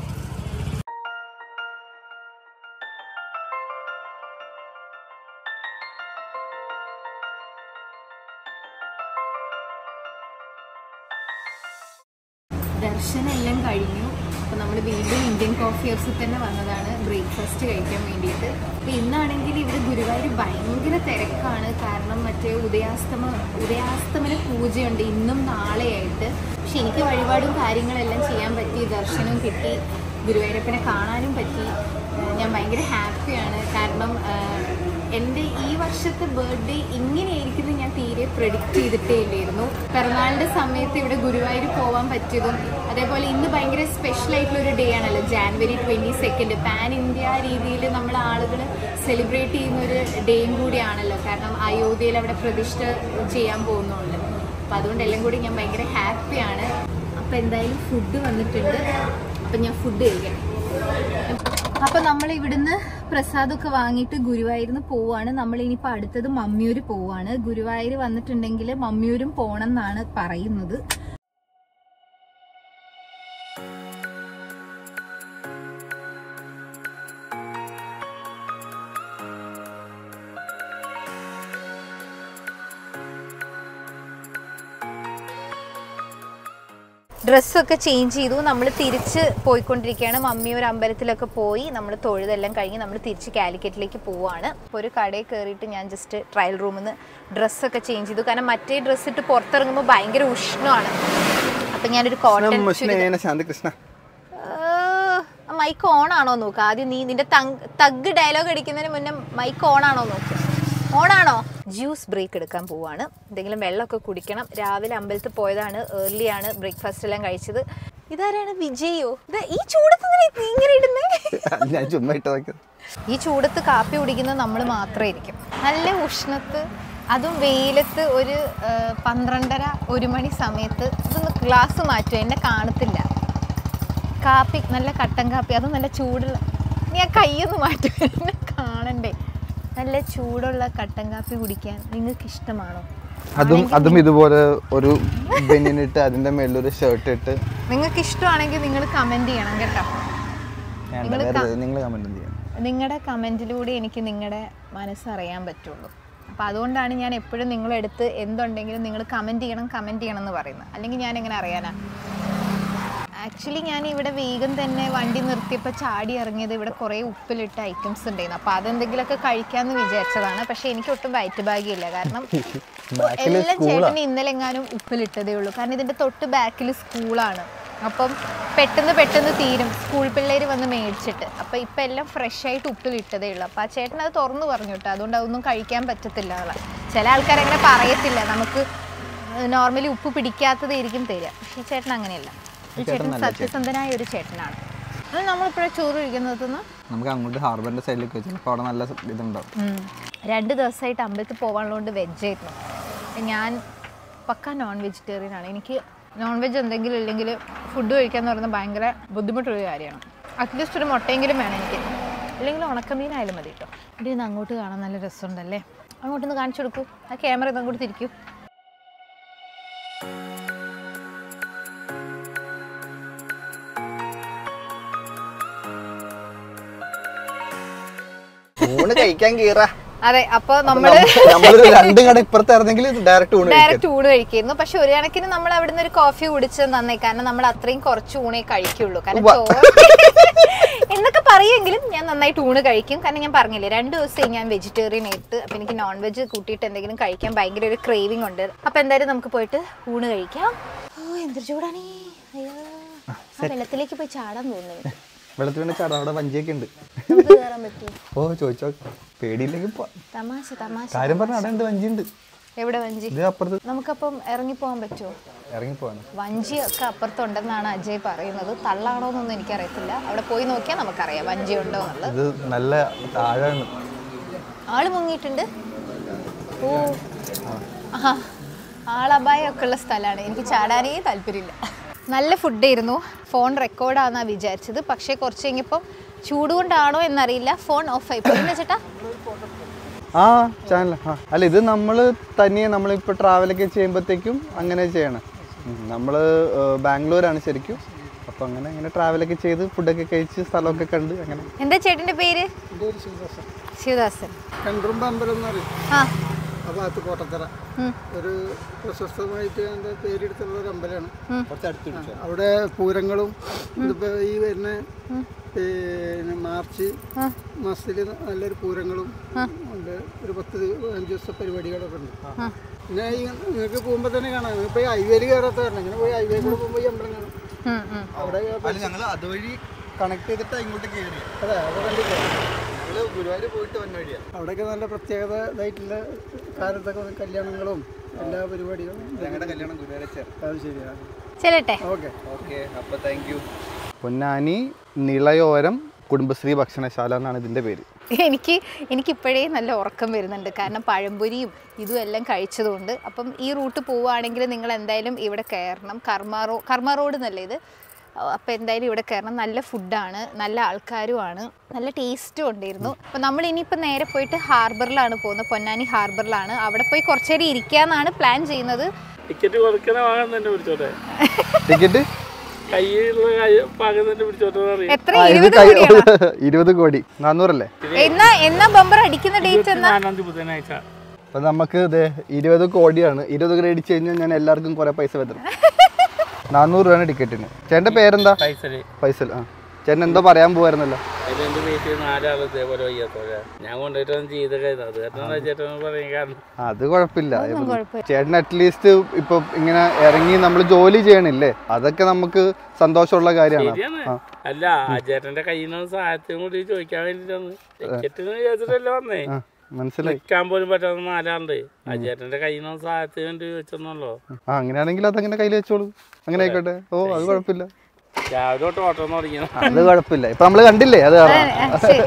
ദർശനം എല്ലാം കഴിഞ്ഞു അപ്പോൾ നമ്മൾ വീണ്ടും ഇന്ത്യൻ കോഫി ഹൗസിൽ തന്നെ വന്നതാണ് ബ്രേക്ക്ഫാസ്റ്റ് കഴിക്കാൻ വേണ്ടിയിട്ട് അപ്പോൾ ഇന്നാണെങ്കിൽ ഇവിടെ ഗുരുവായൂർ ഭയങ്കര തിരക്കാണ് കാരണം മറ്റേ ഉദയാസ്തമ ഉദയാസ്തമന പൂജയുണ്ട് ഇന്നും നാളെയായിട്ട് പക്ഷെ എനിക്ക് വഴിപാടും കാര്യങ്ങളെല്ലാം ചെയ്യാൻ പറ്റി ദർശനവും കിട്ടി ഗുരുവായൂരപ്പനെ കാണാനും പറ്റി ഏഹ് ഞാൻ ഭയങ്കര ഹാപ്പിയാണ് കാരണം ഏഹ് എൻ്റെ ഈ വർഷത്തെ ബർത്ത്ഡേ ഇങ്ങനെയായിരിക്കും ഞാൻ തീരെ പ്രഡിക്റ്റ് ചെയ്തിട്ടേ ഇല്ലായിരുന്നു പിറന്നാളിൻ്റെ സമയത്ത് ഇവിടെ ഗുരുവായൂർ പോകാൻ പറ്റിയതും അതേപോലെ ഇന്ന് ഭയങ്കര സ്പെഷ്യൽ ആയിട്ടുള്ള ഒരു ഡേ ആണല്ലോ January twenty second pan India രീതിയിൽ നമ്മൾ ആളുകൾ സെലിബ്രേറ്റ് ചെയ്യുന്ന ഒരു ഡേയും കൂടിയാണല്ലോ കാരണം അയോധ്യയിൽ അവിടെ പ്രതിഷ്ഠ ചെയ്യാൻ പോകുന്നുണ്ട് അപ്പം അതുകൊണ്ട് എല്ലാം കൂടി ഞാൻ ഭയങ്കര ഹാപ്പിയാണ് അപ്പം എന്തായാലും ഫുഡ് വന്നിട്ടുണ്ട് അപ്പം ഞാൻ ഫുഡ് കഴിക്കാം അപ്പൊ നമ്മൾ ഇവിടുന്ന് പ്രസാദമൊക്കെ വാങ്ങിയിട്ട് ഗുരുവായൂരിന്ന് പോവാണ് നമ്മൾ ഇനിയിപ്പോ അടുത്തത് മമ്മിയൂര് പോവാണ് ഗുരുവായൂർ വന്നിട്ടുണ്ടെങ്കിൽ മമ്മിയൂരും പോണം എന്നാണ് പറയുന്നത് ഡ്രസ്സൊക്കെ ചേഞ്ച് ചെയ്തു നമ്മൾ തിരിച്ച് പോയിക്കൊണ്ടിരിക്കുകയാണ് മമ്മി ഒരു അമ്പലത്തിലൊക്കെ പോയി നമ്മൾ തൊഴുതെല്ലാം കഴിഞ്ഞ് നമ്മൾ തിരിച്ച് കാലിക്കറ്റിലേക്ക് പോവാണ് അപ്പോൾ ഒരു കടയിൽ കയറിയിട്ട് ഞാൻ ജസ്റ്റ് ട്രയൽ റൂമിൽ നിന്ന് ഡ്രസ്സൊക്കെ ചേഞ്ച് ചെയ്തു കാരണം മറ്റേ ഡ്രസ്സ് ഇട്ട് പുറത്തിറങ്ങുമ്പോൾ ഭയങ്കര ഉഷ്ണമാണ് അപ്പം ഞാനൊരു കോട്ടൺ മുഷ്ണേന ശാന്തികൃഷ്ണ മൈക്ക് ഓൺ ആണോ നോക്ക് ആദ്യം നീ നിന്റെ തഗ് ഡയലോഗ് അടിക്കുന്നതിന് മുന്നേ മൈക്ക് ഓൺ ആണോ നോക്ക് ഓൺ ആണോ ജ്യൂസ് ബ്രേക്ക് എടുക്കാൻ പോവാണ് എന്തെങ്കിലും വെള്ളമൊക്കെ കുടിക്കണം രാവിലെ അമ്പലത്തിൽ പോയതാണ് ഏർലി ആണ് ബ്രേക്ക്ഫാസ്റ്റ് എല്ലാം കഴിച്ചത് ഇതാരാണ് വിജയോ ഇത് ഈ ചൂടത്ത് എന്തിനാ നീ ഇങ്ങനെ ഇടുന്നേ ഞാൻ ചുമ്മാ ഇട്ടതൊക്കെ ഈ ചൂടത്ത് കാപ്പി കുടിക്കുന്നത് നമ്മൾ മാത്രമായിരിക്കും നല്ല ഉഷ്ണത്ത് അതും വെയിലത്ത് ഒരു ആ, പന്ത്രണ്ടര ഒരു മണി സമയത്ത് ഇതൊന്ന് ഗ്ലാസ് മാറ്റുക എന്നെ കാണത്തില്ല കാപ്പി നല്ല കട്ടൻ കാപ്പി അതും നല്ല ചൂടുള്ള നീ ആ കൈയൊന്ന് മാറ്റുക എന്നെ കാണണ്ടേ നല്ല ചൂടുള്ള കട്ടൻ കാപ്പി കുടിക്കാൻ നിങ്ങൾക്ക് ഇഷ്ടമാണോ അതും അതും ഇതുപോലെ ഒരു ബെന്നിനിട്ട് അതിന്റെ മേളിൽ ഒരു ഷർട്ട് ഇട്ട് നിങ്ങൾക്ക് ഇഷ്ടമാണെങ്കിൽ നിങ്ങൾ കമൻറ്റ് ചെയ്യണം കേട്ടോ നിങ്ങള് ക- നിങ്ങൾ കമന്റ് ചെയ്യാം നിങ്ങളുടെ കമൻറ്റിലൂടെ എനിക്ക് നിങ്ങളുടെ മനസ്സറിയാൻ പറ്റുള്ളൂ അപ്പോൾ അതുകൊണ്ടാണ് ഞാൻ എപ്പോഴും നിങ്ങളെടുത്ത് എന്തുണ്ടെങ്കിലും നിങ്ങൾ കമൻറ്റ് ചെയ്യണം കമൻറ്റ് ചെയ്യണം എന്ന് പറയുന്നത് അല്ലെങ്കിൽ ഞാൻ എങ്ങനെ അറിയാനാ ആക്ച്വലി ഞാൻ ഇവിടെ വേഗം തന്നെ വണ്ടി നിർത്തിയപ്പോൾ ചാടി ഇറങ്ങിയത് ഇവിടെ കുറേ ഉപ്പിലിട്ട ഐറ്റംസ് ഉണ്ടായിരുന്നു അപ്പോൾ അതെന്തെങ്കിലുമൊക്കെ കഴിക്കാമെന്ന് വിചാരിച്ചതാണ് പക്ഷേ എനിക്ക് ഒട്ടും വയറ്റ് ഭാഗ്യമില്ല കാരണം ബാക്കില് എല്ലാം സ്കൂളാ ചേട്ടന് ഇന്നലെ എങ്ങാനും ഉപ്പിലിട്ടതേ ഉള്ളൂ കാരണം ഇതിൻ്റെ തൊട്ട് ബാക്കിൽ സ്കൂളാണ് അപ്പം പെട്ടെന്ന് പെട്ടെന്ന് തീരും സ്കൂൾ പിള്ളേർ വന്ന് മേടിച്ചിട്ട് അപ്പം ഇപ്പം എല്ലാം ഫ്രഷ് ആയിട്ട് ഉപ്പിലിട്ടതേ ഉള്ളൂ അപ്പം ആ ചേട്ടൻ അത് തുറന്നു പറഞ്ഞു കേട്ടോ അതുകൊണ്ട് അതൊന്നും കഴിക്കാൻ പറ്റത്തില്ല എന്നുള്ള ചില ആൾക്കാർ അങ്ങനെ പറയത്തില്ല നമുക്ക് നോർമലി ഉപ്പ് പിടിക്കാത്തതായിരിക്കും തരിക പക്ഷേ ഈ ചേട്ടൻ അങ്ങനെയല്ല ഈ ചേട്ടൻ സത്യസന്ധനായ ഒരു ചേട്ടനാണ് അത് നമ്മളിപ്പോഴും ചോറ് കഴിക്കുന്നത് നമുക്ക് അങ്ങോട്ട് ഹാർബറിന്റെ സൈഡിലേക്ക് വെച്ചാൽ അപ്പോൾ അവിടെ നല്ല ഇതുണ്ടാവും ഉം. രണ്ട് ദിവസമായിട്ട് അമ്പലത്തിൽ പോകാനുള്ളതുകൊണ്ട് വെജായിരുന്നു ഞാൻ പക്ക നോൺ വെജിറ്റേറിയൻ ആണ് എനിക്ക് നോൺ വെജ് എന്തെങ്കിലും ഇല്ലെങ്കിൽ ഫുഡ് കഴിക്കാന്ന് പറയുന്നത് ഭയങ്കര ബുദ്ധിമുട്ടുള്ള കാര്യമാണ് അറ്റ്ലീസ്റ്റ് ഒരു മുട്ടയെങ്കിലും വേണം എനിക്ക് അല്ലെങ്കിൽ ഉണക്കമീനായാലും മതി കേട്ടോ ഇവിടെ നിന്ന് അങ്ങോട്ട് കാണാൻ നല്ല രസമുണ്ടല്ലേ അങ്ങോട്ടൊന്ന് കാണിച്ചു കൊടുക്കൂ ആ ക്യാമറ ഇന്ന് അങ്ങോട്ട് തിരിക്കൂ ഊണ് കഴിക്കാൻ കീറാ അതെ അപ്പോൾ നമ്മള് നമ്മളൊരു രണ്ട് കട ഇപ്പുറത്തായിരുന്നെങ്കിൽ ഡയറക്റ്റ് ഊണ് കഴിക്കാം ഡയറക്റ്റ് ഊണ് കഴിക്കുന്നു പക്ഷെ ഒരു കണക്കിന് നമ്മൾ അവിടുന്ന് ഒരു കോഫി കുടിച്ച് നന്നായി കാരണം നമ്മൾ അത്രയും കുറച്ച് ഊണേ കഴിക്കുള്ളൂ കാരണം ചോറ് എന്നൊക്കെ പറയുമെങ്കിലും ഞാൻ നന്നായിട്ട് ഊണ് കഴിക്കും കാരണം ഞാൻ പറഞ്ഞില്ലേ രണ്ട് ദിവസമായി ഞാൻ വെജിറ്റേറിയൻ ആയിട്ട് അപ്പം എനിക്ക് നോൺ വെജ് കൂട്ടിയിട്ട് എന്തെങ്കിലും കഴിക്കാൻ ഭയങ്കര ഒരു ക്രേവിംഗ് ഉണ്ട് അപ്പം എന്തായാലും നമുക്ക് പോയിട്ട് ഊണ് കഴിക്കാം ഓ എന്തൊരു ചൂടാണേ അയ്യോ ആ വെള്ളത്തിലേക്ക് പോയി ചാടാൻ തോന്നുന്നു വെള്ളത്തിൽ വേണ്ട ചാടാ അവിടെ വഞ്ചിയൊക്കെ ഉണ്ട് നമുക്ക് കയറാൻ പറ്റുമോ ഓ ചോദിച്ചോ പേടിയില്ലെങ്കിൽ പോ തമാശ തമാശ കാര്യം പറഞ്ഞ അവിടെ ഉണ്ട് വഞ്ചി ഉണ്ട് എവിടെ വഞ്ചി ഇത് അപ്പുറത്ത് നമുക്കപ്പം ഇറങ്ങിപ്പോകാൻ പറ്റുമോ ഇറങ്ങിപ്പോവാണ് വഞ്ചിയൊക്കെ അപ്പുറത്തുണ്ടെന്നാണ് അജയ് പറയുന്നത് തള്ളാണോ എന്നൊന്നും എനിക്കറിയത്തില്ല അവിടെ പോയി നോക്കിയാൽ നമുക്കറിയാം വഞ്ചി ഉണ്ടോ എന്നുള്ളത് ഇത് നല്ല താഴാണ് ആള് മുങ്ങിയിട്ടുണ്ട് ഓ ആ ആളപായമൊക്കെ ഉള്ള സ്ഥലമാണ് എനിക്ക് ചാടാനേ താല്പര്യമില്ല നല്ല ഫുഡായിരുന്നു ഫോൺ റെക്കോർഡാണെന്നാണ് വിചാരിച്ചത് പക്ഷേ കുറച്ച് കഴിഞ്ഞപ്പോൾ ചൂട് കൊണ്ടാണോ എന്നറിയില്ല ഫോൺ ഓഫ് ആയി പോയി ചേട്ടാ ആ ചാനൽ ആ അല്ല ഇത് നമ്മൾ തനിയെ നമ്മളിപ്പോൾ ട്രാവലൊക്കെ ചെയ്യുമ്പോഴത്തേക്കും അങ്ങനെ ചെയ്യണം നമ്മൾ ബാംഗ്ലൂരാണ് ശരിക്കും അപ്പോൾ അങ്ങനെ അങ്ങനെ ട്രാവലൊക്കെ ചെയ്ത് ഫുഡൊക്കെ കഴിച്ച് സ്ഥലമൊക്കെ കണ്ട് അങ്ങനെ എന്താ ചേട്ടൻ്റെ പേര് ശിവദാസൻ ആ ആ ഭാഗത്ത് കോട്ടത്തറ ഉം. ഒരു പ്രശസ്തമായിട്ട് എന്താ പേരെടുത്തുള്ള ഒരു അമ്പലമാണ് കുറച്ച് അടുത്ത് പിടിച്ചോ. അവിടെ പൂരങ്ങളും ഇതിപ്പോ ഈ വരുന്ന പിന്നെ മാർച്ച് ആ. മാസത്തിൽ നല്ലൊരു പൂരങ്ങളും ഉണ്ട് ഒരു പത്ത് ദിവ- അഞ്ച് ദിവസത്തെ പരിപാടികളൊക്കെ ഉണ്ട് ആ. പിന്നെ ഈ നിങ്ങൾക്ക് പോകുമ്പോൾ തന്നെ കാണാം ഇപ്പൊ ഈ ഹൈവേയിൽ കയറാത്ത കാരണം ഇങ്ങനെ പോയി ഹൈവേ കൂടെ പോകുമ്പോൾ ഈ അമ്പലം കാണും ഉം, ഉം. അവിടെ അല്ല ഞങ്ങൾ അതുവഴി കണക്ട് ചെയ്തിട്ട് ഇങ്ങോട്ട് കയറി അതെ അവിടെ കണ്ടില്ലേ ഞങ്ങൾ ഗുരുവായൂർ പോയിട്ട് വന്ന വഴിയാ അവിടെയൊക്കെ നല്ല പ്രത്യേകത ഇതായിട്ടുള്ള കാലത്തൊക്കെ കല്യാണങ്ങളും എല്ലാ പരിപാടികളും ഞങ്ങളുടെ കല്യാണം ഗുരുവായൂർ ചേർന്ന് അത് ശരിയാണ് ചെല്ലട്ടെ ഓക്കെ ഓക്കെ അപ്പോൾ താങ്ക് യു പൊന്നാനി നിളയോരം കുടുംബശ്രീ ഭക്ഷണശാല എന്നാണ് ഇതിൻ്റെ പേര് എനിക്ക് എനിക്കിപ്പോഴേ നല്ല ഉറക്കം വരുന്നുണ്ട് കാരണം പഴംപൊരിയും ഇതും എല്ലാം കഴിച്ചതുകൊണ്ട് അപ്പം ഈ റൂട്ട് പോവുകയാണെങ്കിൽ നിങ്ങൾ എന്തായാലും ഇവിടെ കയറണം കർമ്മ റോ കർമ്മ റോഡ് എന്നല്ല ഇത് അപ്പോൾ എന്തായാലും ഇവിടെ കയറണം നല്ല ഫുഡാണ് നല്ല ആൾക്കാരുമാണ് നല്ല ടേസ്റ്റും ഉണ്ടായിരുന്നു അപ്പോൾ നമ്മൾ ഇനിയിപ്പോൾ നേരെ പോയിട്ട് ഹാർബറിലാണ് പോകുന്നത് പൊന്നാനി ഹാർബറിലാണ് അവിടെ പോയി കുറച്ചേരം ഇരിക്കാമെന്നാണ് പ്ലാൻ ചെയ്യുന്നത് ടിക്കറ്റ് കുറയ്ക്കണ വാങ്ങാൻ തന്നെ പിടിച്ചോട്ടെ ടിക്കറ്റ് കയ്യിലുള്ള കൈ- പാകം തന്നെ പിടിച്ചോട്ടെ അറിയാം എത്ര ഇരുപത് കോടിയാണ് ഇരുപത് കോടി നാന്നൂറല്ലേ എന്നാ എന്നാ ബമ്പർ അടിക്കുന്ന ഡേറ്റ് എന്നാ നാലാം തീയതി ബുധനാഴ്ച അപ്പൊ നമുക്ക് ഇത് ഇരുപത് കോടിയാണ് ഇരുപത് കോടി അടിച്ചു കഴിഞ്ഞാൽ ഞാൻ എല്ലാവർക്കും കുറെ പൈസ വെത്തണം നാന്നൂറ് രൂപയാണ് ടിക്കറ്റിന് ചേട്ടൻ്റെ പേരെന്താ പൈസല് ഫൈസൽ ആ ചേട്ടൻ എന്തോ പറയാൻ പോവായിരുന്നല്ലോ അതിലെന്റെ വീട്ടിൽ നാലാള് ഇതേപോലെ വയ്യാത്തോരാ ഞാൻ കൊണ്ടുപോയിട്ടൊന്നും ചെയ്ത കഴിഞ്ഞത് അത് കാരണം ചേട്ടൻ പറയും കാരണം അത് കുഴപ്പമില്ല കുഴപ്പമില്ല. ചേട്ടൻ അറ്റ്ലീസ്റ്റ് ഇപ്പൊ ഇങ്ങനെ ഇറങ്ങി നമ്മൾ ജോലി ചെയ്യണില്ലേ അതൊക്കെ നമുക്ക് സന്തോഷമുള്ള കാര്യമാണ് ശരിയാണ് അല്ല ആ ചേട്ടന്റെ കയ്യിൽ നിന്ന് സഹായത്തിനും കൂടി ചോദിക്കാൻ വേണ്ടിട്ടാണ് ടിക്കറ്റിന് ചോദിച്ചിട്ടല്ലേ വന്നേ ആ മനസ്സിലായി നിൽക്കാൻ പോലും പറ്റാത്ത നാലാളുണ്ട് ആ ചേട്ടന്റെ കയ്യിൽ നിന്ന് സഹായത്തിന് വേണ്ടി ചോദിച്ചെന്നുള്ളൂ ആ അങ്ങനെയാണെങ്കിൽ അതങ്ങനെ കയ്യിൽ വെച്ചോളൂ അങ്ങനെ ആയിക്കോട്ടെ ഓ അത് കുഴപ്പമില്ല രാവിലെ തൊട്ട് ഓട്ടം തുടങ്ങിയത് അത് കുഴപ്പമില്ല ഇപ്പൊ നമ്മള് കണ്ടില്ലേ അത് കാരണം ആ, ശരി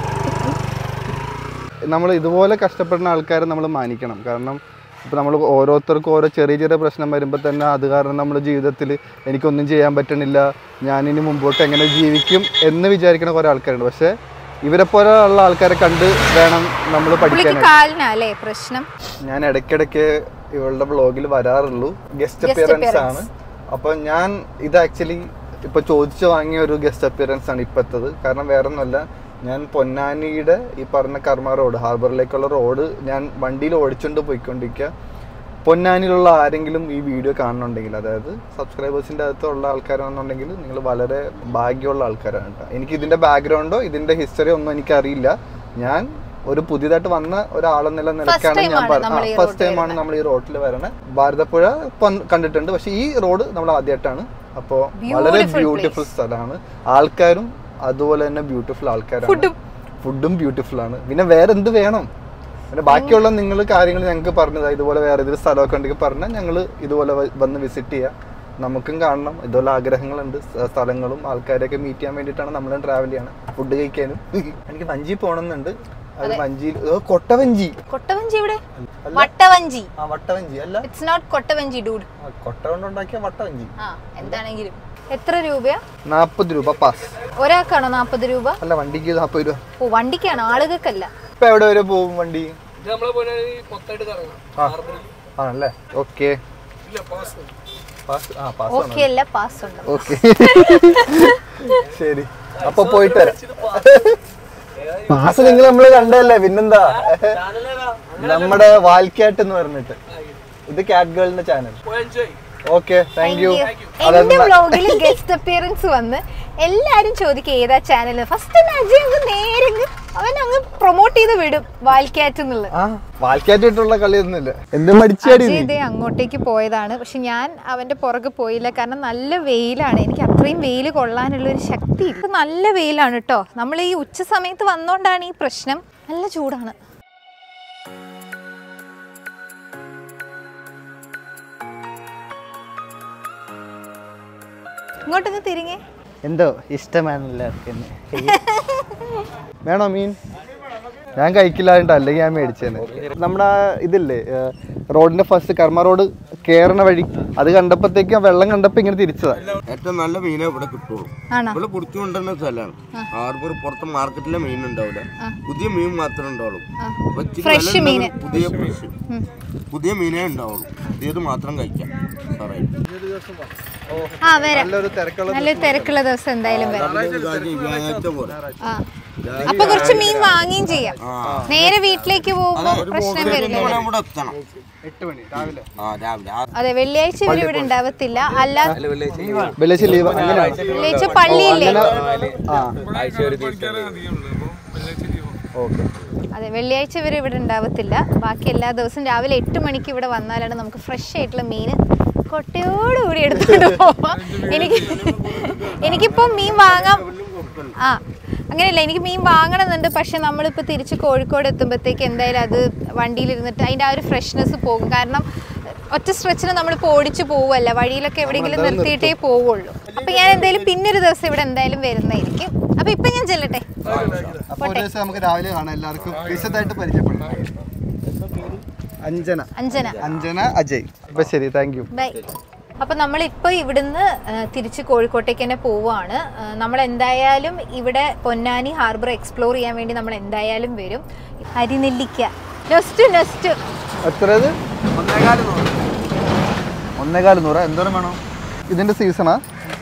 നമ്മൾ ഇതുപോലെ കഷ്ടപ്പെടുന്ന ആൾക്കാരെ നമ്മൾ മാനിക്കണം കാരണം ഇപ്പോൾ നമ്മൾ ഓരോരുത്തർക്കും ഓരോ ചെറിയ ചെറിയ പ്രശ്നം വരുമ്പോൾ തന്നെ അത് കാരണം നമ്മുടെ ജീവിതത്തിൽ എനിക്കൊന്നും ചെയ്യാൻ പറ്റണില്ല ഞാനിനി മുമ്പോട്ട് എങ്ങനെ ജീവിക്കും എന്ന് വിചാരിക്കുന്ന കുറേ ആൾക്കാരുണ്ട് പക്ഷേ ഇവരെ പോലെയുള്ള ആൾക്കാരെ കണ്ട് വേണം നമ്മൾ പുള്ളിക്ക് പഠിക്കാനായിട്ട് കാലിനല്ലേ പ്രശ്നം ഞാൻ ഇടയ്ക്കിടയ്ക്ക് ഇവളുടെ ബ്ലോഗിൽ വരാറുള്ളൂ ഗസ്റ്റ് അപ്പിയറൻസ് ആണ് അപ്പോൾ ഞാൻ ഇത് ആക്ച്വലി ഇപ്പോൾ ചോദിച്ചു വാങ്ങിയ ഒരു ഗസ്റ്റ് അപ്പിയറൻസ് ആണ് ഇപ്പോഴത്തത് കാരണം വേറെ ഒന്നുമല്ല ഞാൻ പൊന്നാനിയുടെ ഈ പറഞ്ഞ കർമ്മ റോഡ് ഹാർബറിലേക്കുള്ള റോഡ് ഞാൻ വണ്ടിയിൽ ഓടിച്ചുകൊണ്ട് പോയിക്കൊണ്ടിരിക്കുക പൊന്നാനിയിലുള്ള ആരെങ്കിലും ഈ വീഡിയോ കാണുന്നുണ്ടെങ്കിൽ അതായത് സബ്സ്ക്രൈബേഴ്സിൻ്റെ അകത്തുള്ള ആൾക്കാരാണെന്നുണ്ടെങ്കിൽ നിങ്ങൾ വളരെ ഭാഗ്യമുള്ള ആൾക്കാരാണ് കേട്ടോ എനിക്ക് ഇതിൻ്റെ ബാക്ക്ഗ്രൗണ്ടോ ഇതിൻ്റെ ഹിസ്റ്ററി ഒന്നും എനിക്കറിയില്ല ഞാൻ ഒരു പുതിയതായിട്ട് വന്ന ഒരാളെന്നുള്ള നിലയ്ക്കാണ് time ഞാൻ ആണ് നമ്മൾ ഈ ഫസ്റ്റ് ടൈമാണ് നമ്മൾ ഈ റോഡിൽ വരണത് ഭാരതപ്പുഴ പൻ- കണ്ടിട്ടുണ്ട് പക്ഷെ ഈ റോഡ് നമ്മൾ ആദ്യമായിട്ടാണ് അപ്പോൾ വളരെ ബ്യൂട്ടിഫുൾ സ്ഥലമാണ് ആൾക്കാരും അതുപോലെ തന്നെ ബ്യൂട്ടിഫുൾ ആൾക്കാരാണ് ഫുഡും ബ്യൂട്ടിഫുൾ ആണ് പിന്നെ വേറെ എന്ത് വേണം പിന്നെ ബാക്കിയുള്ള നിങ്ങൾ കാര്യങ്ങൾ ഞങ്ങൾക്ക് പറഞ്ഞതാ ഇതുപോലെ വേറെ ഏതൊരു സ്ഥലമൊക്കെ ഉണ്ടെങ്കിൽ പറഞ്ഞാൽ ഞങ്ങൾ ഇതുപോലെ വ- വന്ന് വിസിറ്റ് ചെയ്യാം നമുക്കും കാണണം ഇതുപോലെ ആഗ്രഹങ്ങളുണ്ട് സ്ഥ- സ്ഥലങ്ങളും ആൾക്കാരെയൊക്കെ മീറ്റ് ചെയ്യാൻ വേണ്ടിയിട്ടാണ് നമ്മൾ ട്രാവൽ ചെയ്യണം ഫുഡ് കഴിക്കാനും എനിക്ക് വഞ്ചി പോകണമെന്നുണ്ട് അത് വഞ്ചിയിൽ ഓ, കൊട്ടവഞ്ചി കൊട്ടവഞ്ചി ഇവിടെ വട്ടവഞ്ചി ആ വട്ടവഞ്ചി അല്ല ഇറ്റ്സ് നോട്ട് കൊട്ടവഞ്ചി ഡൂഡ് ആ, കൊട്ട കൊണ്ടുണ്ടാക്കിയ വട്ടവഞ്ചി ആ എന്താണെങ്കിലും എത്ര രൂപയാ നാൽപ്പത് രൂപ പാസ് ഒരാൾക്കാണോ നാൽപ്പത് രൂപ അല്ല വണ്ടിക്ക് നാൽപ്പത് രൂപ ഓ വണ്ടിക്കാണോ ആളുകൾക്കല്ല ഇപ്പൊ എവിടെ വരെ പോകും വണ്ടി ആ ആണല്ലേ ഓക്കെ പാസ് ആ പാസ് ആണ് ഓക്കെ അല്ല പാസ് ഉണ്ട് ഓക്കെ ശരി അപ്പൊ പോയിട്ട് വരാം പാസ് നിങ്ങൾ നമ്മള് കണ്ടല്ലേ പിന്നെന്താ നമ്മുടെ വാൽക്യാറ്റ് എന്ന് പറഞ്ഞിട്ട് ഇത് കാറ്റ് ഗേളിന്റെ ചാനൽ ഓക്കെ താങ്ക് യു എന്റെ വ്ലോഗിൽ ഗസ്റ്റ് അപ്പിയറൻസ് വന്ന് എല്ലാരും ചോദിക്കും ഏതാ ചാനൽ ഫസ്റ്റ് അജയ് അങ്ങ് നേരെ അങ്ങ് അവൻ അങ്ങ് പ്രൊമോട്ട് ചെയ്ത് വിടും വാൽക്യാറ്റ് എന്നുള്ളത് ആ വാൽക്യാറ്റ് ഇട്ടുള്ള കളിയൊന്നുമില്ല എന്ത് മടിച്ചാടി അജയ് ഇതേ അങ്ങോട്ടേക്ക് പോയതാണ് പക്ഷെ ഞാൻ അവന്റെ പുറകെ പോയില്ല കാരണം നല്ല വെയിലാണ് എനിക്ക് അത്രയും വെയിൽ കൊള്ളാനുള്ള ഒരു ശക്തി ഇല്ല നല്ല വെയിലാണ് കേട്ടോ നമ്മൾ ഈ ഉച്ച സമയത്ത് വന്നോണ്ടാണ് ഈ പ്രശ്നം നല്ല ചൂടാണ് ഇങ്ങോട്ടൊന്ന് തിരിങ്ങേ എന്തോ ഇഷ്ടമാണ് എല്ലാവർക്കും വേണോ മീൻ ഞാൻ കഴിക്കില്ലാണ്ട് അല്ലെങ്കിൽ ഞാൻ മേടിച്ചേനെ നമ്മുടെ ആ ഇതില്ലേ ഏഹ്, റോഡിന്റെ ഫസ്റ്റ് കർമ്മ റോഡ് കേറണ വഴി അത് കണ്ടപ്പോഴത്തേക്കും ആ വെള്ളം കണ്ടപ്പോ ഇങ്ങനെ തിരിച്ചതാ ഏറ്റവും നല്ല മീനേ ഇവിടെ കിട്ടുള്ളൂ ആണോ ഇവിടെ പിടിച്ചു കൊണ്ടുവരുന്ന സ്ഥലമാണ് ഹാർബർ പുറത്ത് മാർക്കറ്റിലെ മീൻ ഉണ്ടാവില്ല പുതിയ മീൻ മാത്രമേ ഉണ്ടാവുള്ളൂ അപ്പൊ ഇച്ചിരി Fresh വില മീന്. ഉണ്ടാവും, പുതിയ ഫ്രഷ് പുതിയ മീനേ ഉണ്ടാവുള്ളൂ പുതിയത് മാത്രം കഴിക്കാം സാറേ ആ വരാം നല്ലൊരു തിരക്കുള്ള നല്ലൊരു തിരക്കുള്ള ദിവസം എന്തായാലും വരാം വ്യാഴാഴ്ച പോലെ ആ അപ്പൊ കുറച്ച് മീൻ വാങ്ങുകയും ചെയ്യാം നേരെ വീട്ടിലേക്ക് പോകുമ്പോ പ്രശ്നം വരില്ല ഇവിടെ ഇവിടെ എത്തണം എട്ട് മണി രാവിലെ ആ രാവിലെ ആ അതെ വെള്ളിയാഴ്ച ഇവർ ഇവിടെ ഉണ്ടാവത്തില്ല അല്ല വെള്ളിയാഴ്ച ലീവ് അങ്ങനെയാണ് വെള്ളിയാഴ്ച പള്ളിയില്ലേ ആ ഓക്കെ അതെ വെള്ളിയാഴ്ച ഇവർ ഇവിടെ ഉണ്ടാവത്തില്ല ബാക്കി എല്ലാ ദിവസവും രാവിലെ എട്ട് മണിക്ക് ഇവിടെ വന്നാലാണ് നമുക്ക് ഫ്രഷ് ആയിട്ടുള്ള മീൻ കൊട്ടയോടുകൂടി എടുത്തുകൊണ്ട് പോവാം എനിക്ക് എനിക്കിപ്പോൾ മീൻ വാങ്ങാം ആ അങ്ങനെയല്ല എനിക്ക് മീൻ വാങ്ങണമെന്നുണ്ട് പക്ഷെ നമ്മളിപ്പോൾ തിരിച്ച് കോഴിക്കോട് എത്തുമ്പോഴത്തേക്ക് എന്തായാലും അത് വണ്ടിയിലിരുന്നിട്ട് അതിൻ്റെ ആ ഒരു ഫ്രഷ്നെസ് പോകും കാരണം ഒറ്റ സ്ട്രെച്ചിന് നമ്മളിപ്പോൾ ഓടിച്ച് പോവുമല്ല വഴിയിലൊക്കെ എവിടെയെങ്കിലും നിർത്തിയിട്ടേ പോവുള്ളൂ അപ്പം ഞാൻ എന്തായാലും പിന്നൊരു ദിവസം ഇവിടെ എന്തായാലും വരുന്നതായിരിക്കും അപ്പം ഇപ്പം ഞാൻ ചെല്ലട്ടെ അപ്പോൾ ഒരു ദിവസം നമുക്ക് രാവിലെ കാണാം എല്ലാവർക്കും വിശദമായിട്ട് പരിചയപ്പെടാം അഞ്ജന അഞ്ജന അഞ്ജന അജയ് അപ്പൊ ശരി താങ്ക് യു ബൈ അപ്പം നമ്മളിപ്പോൾ ഇവിടുന്ന് ആ, തിരിച്ച് കോഴിക്കോട്ടേക്ക് തന്നെ പോവുകയാണ് ആ, നമ്മൾ എന്തായാലും ഇവിടെ പൊന്നാനി ഹാർബർ എക്സ്പ്ലോർ ചെയ്യാൻ വേണ്ടി നമ്മൾ എന്തായാലും വരും അരിനെല്ലിക്ക നെസ്റ്റ് നെസ്റ്റ് എത്രയത് ഒന്നേകാല് നൂറ് എന്തോരം വേണം ഇതിന്റെ സീസണാ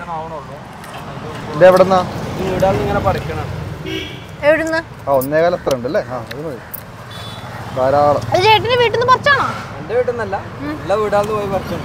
ഇത് എവിടെന്നാ എവിടുന്ന് ആ ഒന്നേകാൽ എത്ര ഉണ്ട് അല്ലേ ആ അത് മതി ധാരാളം അത് ചേട്ടൻ്റെ വീട്ടിൽ നിന്ന് പറിച്ചാണോ എന്റെ വീട്ടിൽ നിന്നല്ല എല്ലാ വീടാന്ന് പോയി പറിച്ചുണ്ടോ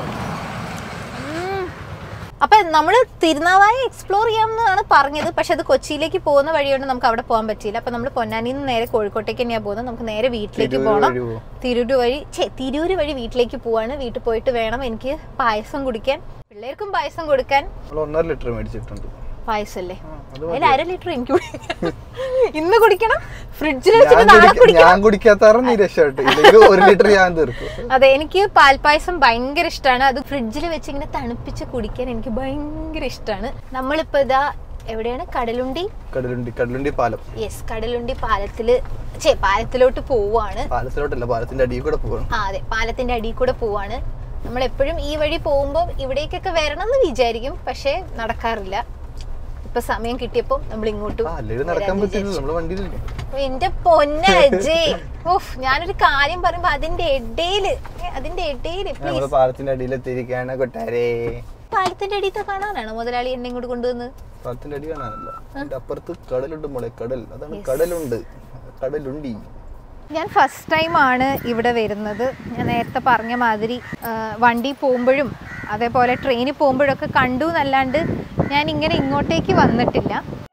അപ്പം നമ്മൾ തിരുനാവായ എക്സ്പ്ലോർ ചെയ്യാമെന്നാണ് പറഞ്ഞത് പക്ഷെ അത് കൊച്ചിയിലേക്ക് പോകുന്ന വഴിയുണ്ട് നമുക്ക് അവിടെ പോകാൻ പറ്റിയില്ല അപ്പം നമ്മൾ പൊന്നാനിയിൽ നിന്ന് നേരെ കോഴിക്കോട്ടേക്ക് തന്നെയാണ് പോകുന്നത് നമുക്ക് നേരെ വീട്ടിലേക്ക് തിരൂര് പോകണം വഴി പോവും. തിരൂര് വഴി ഛേ തിരൂര് വഴി വീട്ടിലേക്ക് പോവാണ് വീട്ടിൽ പോയിട്ട് വേണം എനിക്ക് പായസം കുടിക്കാൻ പിള്ളേർക്കും പായസം കൊടുക്കാൻ നമ്മൾ ഒന്നര ലിറ്റർ മേടിച്ചിട്ടുണ്ട് പായസല്ലേ അത് അതിൽ അര ലിറ്റർ എനിക്ക് കുടിക്കണം. ഇന്ന് കുടിക്കണം ഫ്രിഡ്ജിൽ ഞാൻ വെച്ചിട്ട് നാളെ കുടിക്ക- കുടിക്കണം ഞാൻ കുടിക്കാത്താറ് നീ രക്ഷപ്പെട്ടു ഇല്ലെങ്കിൽ ഒരു ലിറ്റർ ഞാൻ തീർക്കും അതെ എനിക്ക് പാൽപ്പായസം ഭയങ്കര ഇഷ്ടമാണ് അത് ഫ്രിഡ്ജിൽ വെച്ച് ഇങ്ങനെ തണുപ്പിച്ച് കുടിക്കാൻ എനിക്ക് ഭയങ്കര ഇഷ്ടമാണ് നമ്മളിപ്പോ ഇതാ എവിടെയാണ് കടലുണ്ടി കടലുണ്ടി കടലുണ്ടി പാലം യെസ് കടലുണ്ടി പാലത്തില് ചേ പാലത്തിലോട്ട് പോവാണ് പാലത്തിലോട്ടല്ല പാലത്തിന്റെ അടിയിൽ കൂടെ പോകണം ആ അതെ പാലത്തിന്റെ അടിയിൽ കൂടെ പോവാണ് നമ്മൾ എപ്പോഴും ഈ വഴി പോകുമ്പോൾ ഇവിടേക്കൊക്കെ വരണം എന്ന് വിചാരിക്കും പക്ഷേ നടക്കാറില്ല ഇപ്പൊ സമയം കിട്ടിയപ്പോൾ നമ്മൾ ഇങ്ങോട്ട് ആ അല്ലെങ്കിൽ നടക്കാൻ പറ്റില്ല നമ്മള് വണ്ടിയിലില്ല എന്റെ പൊന്ന അജയ് ഓഫ് ഞാനൊരു കാര്യം പറയുമ്പോ അതിന്റെ ഇടയില് ഏ, അതിന്റെ ഇടയില് നമ്മള് പ്ലീസ് പാലത്തിന്റെ അടിയിൽ എത്തിയിരിക്കുകയാണ് കൊട്ടാരേ പാലത്തിന്റെ അടിയത്തെ കാണാനാണോ മുതലാളി എന്നെ ഇങ്ങോട്ട് കൊണ്ടുവന്ന് പാലത്തിന്റെ അടി കാണാനല്ല അതിന്റെ അപ്പുറത്ത് കടലുണ്ട് മോളെ കടൽ അതാണ് കടലുണ്ട് കടലുണ്ടി ഞാൻ ഫസ്റ്റ് ടൈമാണ് ഇവിടെ വരുന്നത് ഞാൻ നേരത്തെ പറഞ്ഞ മാതിരി ആ, വണ്ടി പോകുമ്പോഴും അതേപോലെ ട്രെയിനിൽ പോകുമ്പോഴൊക്കെ കണ്ടു എന്നല്ലാണ്ട് ഞാൻ ഇങ്ങനെ ഇങ്ങോട്ടേക്ക് വന്നിട്ടില്ല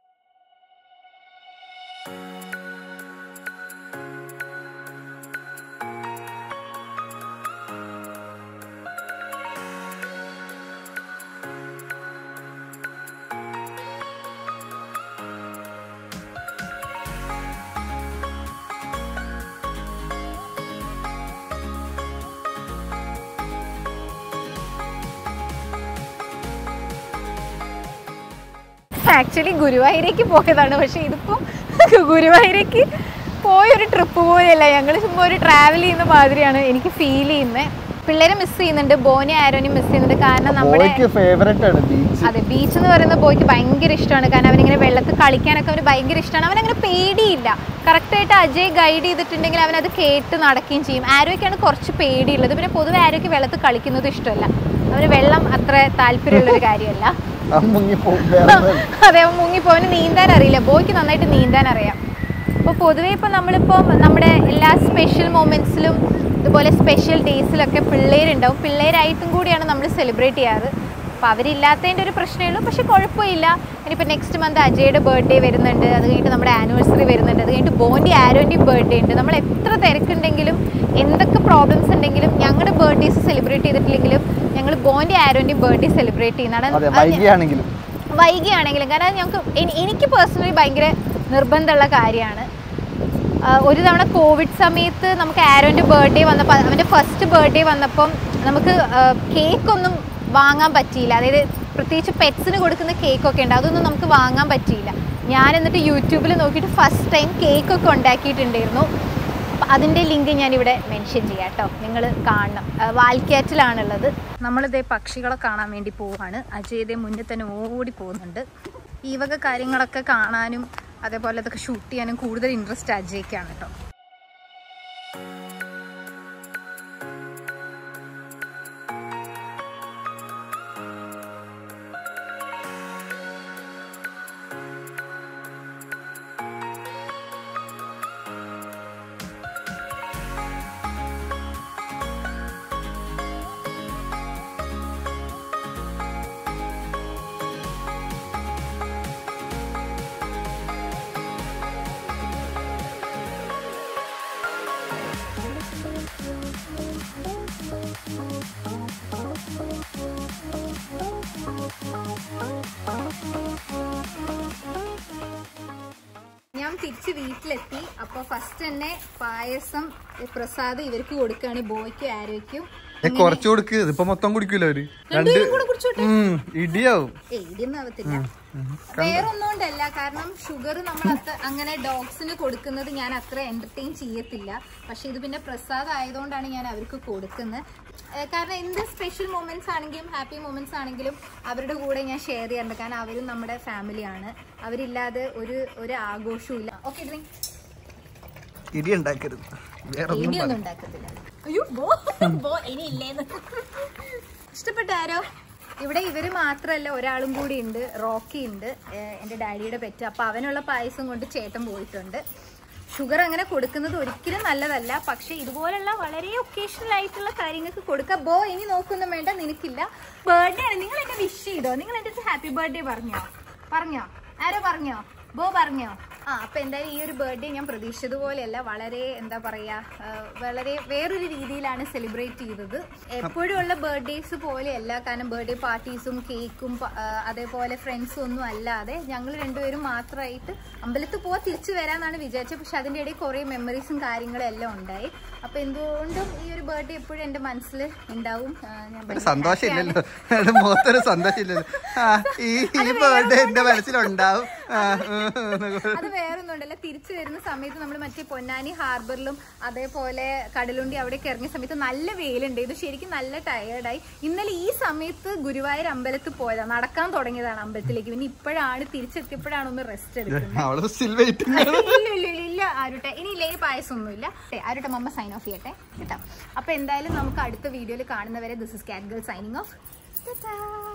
ആക്ച്വലി ഗുരുവായൂരേക്ക് പോയതാണ് പക്ഷെ ഇതിപ്പോൾ ഗുരുവായൂരേക്ക് പോയൊരു ട്രിപ്പ് പോലെയല്ല ഞങ്ങൾ ചുമ്മാ ഒരു ട്രാവൽ ചെയ്യുന്ന മാതിരിയാണ് എനിക്ക് ഫീൽ ചെയ്യുന്നത് പിള്ളേരെ മിസ് ചെയ്യുന്നുണ്ട് ബോനെ ആരോനും മിസ് ചെയ്യുന്നുണ്ട് കാരണം നമ്മുടെ ബോയ്ക്ക് ഫേവറേറ്റ് ആണ് ബീച്ച് അതെ ബീച്ച് എന്ന് പറയുന്ന ബോയ്ക്ക് ഭയങ്കര ഇഷ്ടമാണ് കാരണം അവനിങ്ങനെ വെള്ളത്തിൽ കളിക്കാനൊക്കെ അവന് ഭയങ്കര ഇഷ്ടമാണ് അവനങ്ങനെ പേടിയില്ല കറക്റ്റായിട്ട് അജയ് ഗൈഡ് ചെയ്തിട്ടുണ്ടെങ്കിൽ അവൻ അത് കേട്ട് നടക്കുകയും ചെയ്യും ആരോയ്ക്കാണ് കുറച്ച് പേടിയുള്ളത് പിന്നെ പൊതുവെ ആരോയ്ക്ക് വെള്ളത്തിൽ കളിക്കുന്നത് ഇഷ്ടമല്ല അവന് വെള്ളം അത്ര താല്പര്യമുള്ളൊരു കാര്യമല്ല ആ മുങ്ങി പോകും വേറെ ഒന്നും. അതെ അവൻ മുങ്ങിപ്പോവന് നീന്താൻ അറിയില്ല ബോയ്ക്ക് നന്നായിട്ട് നീന്താൻ അറിയാം അപ്പോൾ പൊതുവേ ഇപ്പോൾ നമ്മളിപ്പോൾ നമ്മുടെ എല്ലാ സ്പെഷ്യൽ മൊമെൻറ്റ്സിലും ഇതുപോലെ സ്പെഷ്യൽ ഡേയ്സിലൊക്കെ പിള്ളേരുണ്ടാവും പിള്ളേരായിട്ടും കൂടിയാണ് നമ്മൾ സെലിബ്രേറ്റ് ചെയ്യാറ് അപ്പോൾ അവരില്ലാത്തതിൻ്റെ ഒരു പ്രശ്നമേ ഉള്ളൂ പക്ഷെ കുഴപ്പമില്ല ഇനിയിപ്പോൾ നെക്സ്റ്റ് മന്ത് അജയുടെ ബർത്ത്ഡേ വരുന്നുണ്ട് അത് കഴിഞ്ഞിട്ട് നമ്മുടെ ആനിവേഴ്സറി വരുന്നുണ്ട് അത് കഴിഞ്ഞിട്ട് ബോൻ്റെ ആരോൻ്റെയും ബർത്ത്ഡേ ഉണ്ട് നമ്മൾ എത്ര തിരക്കുണ്ടെങ്കിലും എന്തൊക്കെ പ്രോബ്ലംസ് ഉണ്ടെങ്കിലും ഞങ്ങളുടെ ബർത്ത്ഡേസ് സെലിബ്രേറ്റ് ചെയ്തിട്ടില്ലെങ്കിലും ഞങ്ങൾ ബോൻ്റെ ആരോൻ്റെയും ബർത്ത്ഡേ സെലിബ്രേറ്റ് ചെയ്യുന്നതാണ് അതെ അത് വൈകിയാണെങ്കിലും വൈകിയാണെങ്കിലും കാരണം ഞങ്ങൾക്ക് എനി- എനിക്ക് പേഴ്സണലി ഭയങ്കര നിർബന്ധമുള്ള കാര്യമാണ് ഒരു തവണ കോവിഡ് സമയത്ത് നമുക്ക് ആരോൻ്റെ ബർത്ത്ഡേ വന്നപ്പോൾ അവൻ്റെ ഫസ്റ്റ് ബർത്ത്ഡേ വന്നപ്പം നമുക്ക് കേക്കൊന്നും വാങ്ങാൻ പറ്റിയില്ല അതായത് പ്രത്യേകിച്ച് പെറ്റ്സിന് കൊടുക്കുന്ന കേക്കൊക്കെ ഉണ്ട് അതൊന്നും നമുക്ക് വാങ്ങാൻ പറ്റിയില്ല ഞാൻ എന്നിട്ട് യൂട്യൂബിൽ നോക്കിയിട്ട് ഫസ്റ്റ് ടൈം കേക്കൊക്കെ ഉണ്ടാക്കിയിട്ടുണ്ടായിരുന്നു അപ്പം അതിൻ്റെ ലിങ്ക് ഞാനിവിടെ മെൻഷൻ ചെയ്യാം കേട്ടോ നിങ്ങൾ കാണണം ആ, വാൽക്യാറ്റിലാണുള്ളത് നമ്മളിതേ പക്ഷികളെ കാണാൻ വേണ്ടി പോവാണ് അജയ് ഇതേ മുന്നിൽ തന്നെ ഓടി പോകുന്നുണ്ട് ഈ വക കാര്യങ്ങളൊക്കെ കാണാനും അതേപോലെ അതൊക്കെ ഷൂട്ട് ചെയ്യാനും കൂടുതൽ ഇൻട്രസ്റ്റ് അജയ്ക്കാണ് കേട്ടോ ഞാൻ തിരിച്ച് വീട്ടിലെത്തി അപ്പൊ ഫസ്റ്റ് തന്നെ പായസം പ്രസാദം ഇവർക്ക് കൊടുക്കുകയാണ് ബോയ്ക്കും ആരോയ്ക്കും ഏ, കുറച്ച് കൊടുക്ക് ഇതിപ്പോ മൊത്തം കുടിക്കൂല അവര് രണ്ട് രണ്ടുപേരും കൂടെ കുടിച്ചോട്ടെ ഉം, ഇടിയാവും ഏയ് ഇടിയൊന്നും ആവത്തില്ല വേറെ ഒന്നുകൊണ്ടല്ല കാരണം ഷുഗർ നമ്മൾ അത്ര അങ്ങനെ ഡോഗ്സിന് കൊടുക്കുന്നത് ഞാൻ അത്ര എന്റർടൈൻ ചെയ്യത്തില്ല പക്ഷെ ഇത് പിന്നെ പ്രസാദം ആയതുകൊണ്ടാണ് ഞാൻ അവർക്ക് കൊടുക്കുന്നത് ഏഹ് കാരണം എന്ത് സ്പെഷ്യൽ മൊമെന്റ്സ് ആണെങ്കിലും ഹാപ്പി മൊമെന്റ്സ് ആണെങ്കിലും അവരുടെ കൂടെ ഞാൻ ഷെയർ ചെയ്യാറുണ്ട് കാരണം അവരും നമ്മുടെ ഫാമിലിയാണ് അവരില്ലാതെ ഒരു ഒരു ആഘോഷവും ഇല്ല ഓക്കെ ഡ്രിങ്ക് ഇടി ഉണ്ടാക്കരുത് വേറെ ഇനിയൊന്നും ഉണ്ടാക്കത്തില്ല അയ്യോ ബോ ബോ ഇനി ഇല്ലേന്ന് ഇഷ്ടപ്പെട്ട ആരോ ഇവിടെ ഇവര് മാത്രല്ല ഒരാളും കൂടി ഉണ്ട് റോക്കി ഉണ്ട് ഏഹ് എന്റെ ഡാഡിയുടെ പെറ്റ് അപ്പൊ അവനുള്ള പായസം കൊണ്ട് ചേട്ടൻ പോയിട്ടുണ്ട് ഷുഗർ അങ്ങനെ കൊടുക്കുന്നത് ഒരിക്കലും നല്ലതല്ല പക്ഷെ ഇതുപോലുള്ള വളരെ ഒക്കേഷണൽ ആയിട്ടുള്ള കാര്യങ്ങൾക്ക് കൊടുക്കുക ബോ ഇനി നോക്കൊന്നും വേണ്ട നിനക്കില്ല ബർത്ത്ഡേ ആണ് നിങ്ങൾ എന്നെ വിഷ് ചെയ്തോ നിങ്ങൾ എന്റെ അടുത്ത് ഹാപ്പി ബർത്ത്ഡേ പറഞ്ഞോ പറഞ്ഞോ ആരോ പറഞ്ഞോ ബോ പറഞ്ഞോ ആ അപ്പൊ എന്തായാലും ഈ ഒരു ബർത്ത്ഡേ ഞാൻ പ്രതീക്ഷിച്ചതുപോലെയല്ല വളരെ എന്താ പറയാ ആ, വളരെ വേറൊരു രീതിയിലാണ് സെലിബ്രേറ്റ് ചെയ്തത് എപ്പോഴും ഉള്ള ബർത്ത്ഡേസ് പോലെയല്ല കാരണം ബർത്ത്ഡേ പാർട്ടീസും കേക്കും പ- ആ, അതേപോലെ ഫ്രണ്ട്സും ഒന്നും അല്ലാതെ ഞങ്ങൾ രണ്ടുപേരും മാത്രമായിട്ട് അമ്പലത്തിൽ പോവാ തിരിച്ചു വരാന്നാണ് വിചാരിച്ചത് പക്ഷെ അതിന്റെ ഇടയിൽ കുറെ മെമ്മറീസും കാര്യങ്ങളും എല്ലാം ഉണ്ടായി അപ്പൊ എന്തുകൊണ്ടും ഈ ഒരു ബർത്ത്ഡേ എപ്പോഴും എന്റെ മനസ്സിൽ ഉണ്ടാവും ആ, ഞാൻ ഭയങ്കര സന്തോഷം happy ആണ്. ഇല്ലല്ലോ എന്റെ മുഖത്തൊരു സന്തോഷം ഇല്ലല്ലോ ആ, ഈ ഈ ബർത്ത്ഡേ എന്റെ മനസ്സിലുണ്ടാവും ആ, ഉം, എന്നൊക്കെ പറഞ്ഞ്. അത് വേറൊന്നുണ്ടല്ല തിരിച്ചു വരുന്ന സമയത്ത് നമ്മൾ മറ്റേ പൊന്നാനി ഹാർബറിലും അതേപോലെ കടലുണ്ടി അവിടേക്ക് ഇറങ്ങിയ സമയത്ത് നല്ല വെയിലുണ്ട് ഇത് ശരിക്കും നല്ല ടയേർഡായി ഇന്നലെ ഈ സമയത്ത് ഗുരുവായൂർ അമ്പലത്തിൽ പോയതാണ് നടക്കാൻ തുടങ്ങിയതാണ് അമ്പലത്തിലേക്ക് പിന്നെ ഇപ്പോഴാണ് തിരിച്ചെത്തിയപ്പോഴാണ് ഒന്ന് റെസ്റ്റ് എടുക്കുന്നത് അവള് സ്റ്റിൽ വെയിറ്റിംഗ് ഇല്ല ഇല്ല ഇല്ല ഇല്ല ആരുട്ടെ ഇനി ഇല്ലേ പായസം ഒന്നുമില്ല ആരുട്ടെ മമ്മ സൈൻ ഓഫ് ചെയ്യട്ടെ കേട്ടോ അപ്പൊ എന്തായാലും നമുക്ക് അടുത്ത വീഡിയോയിൽ കാണുന്നവരെ this is cat girl signing of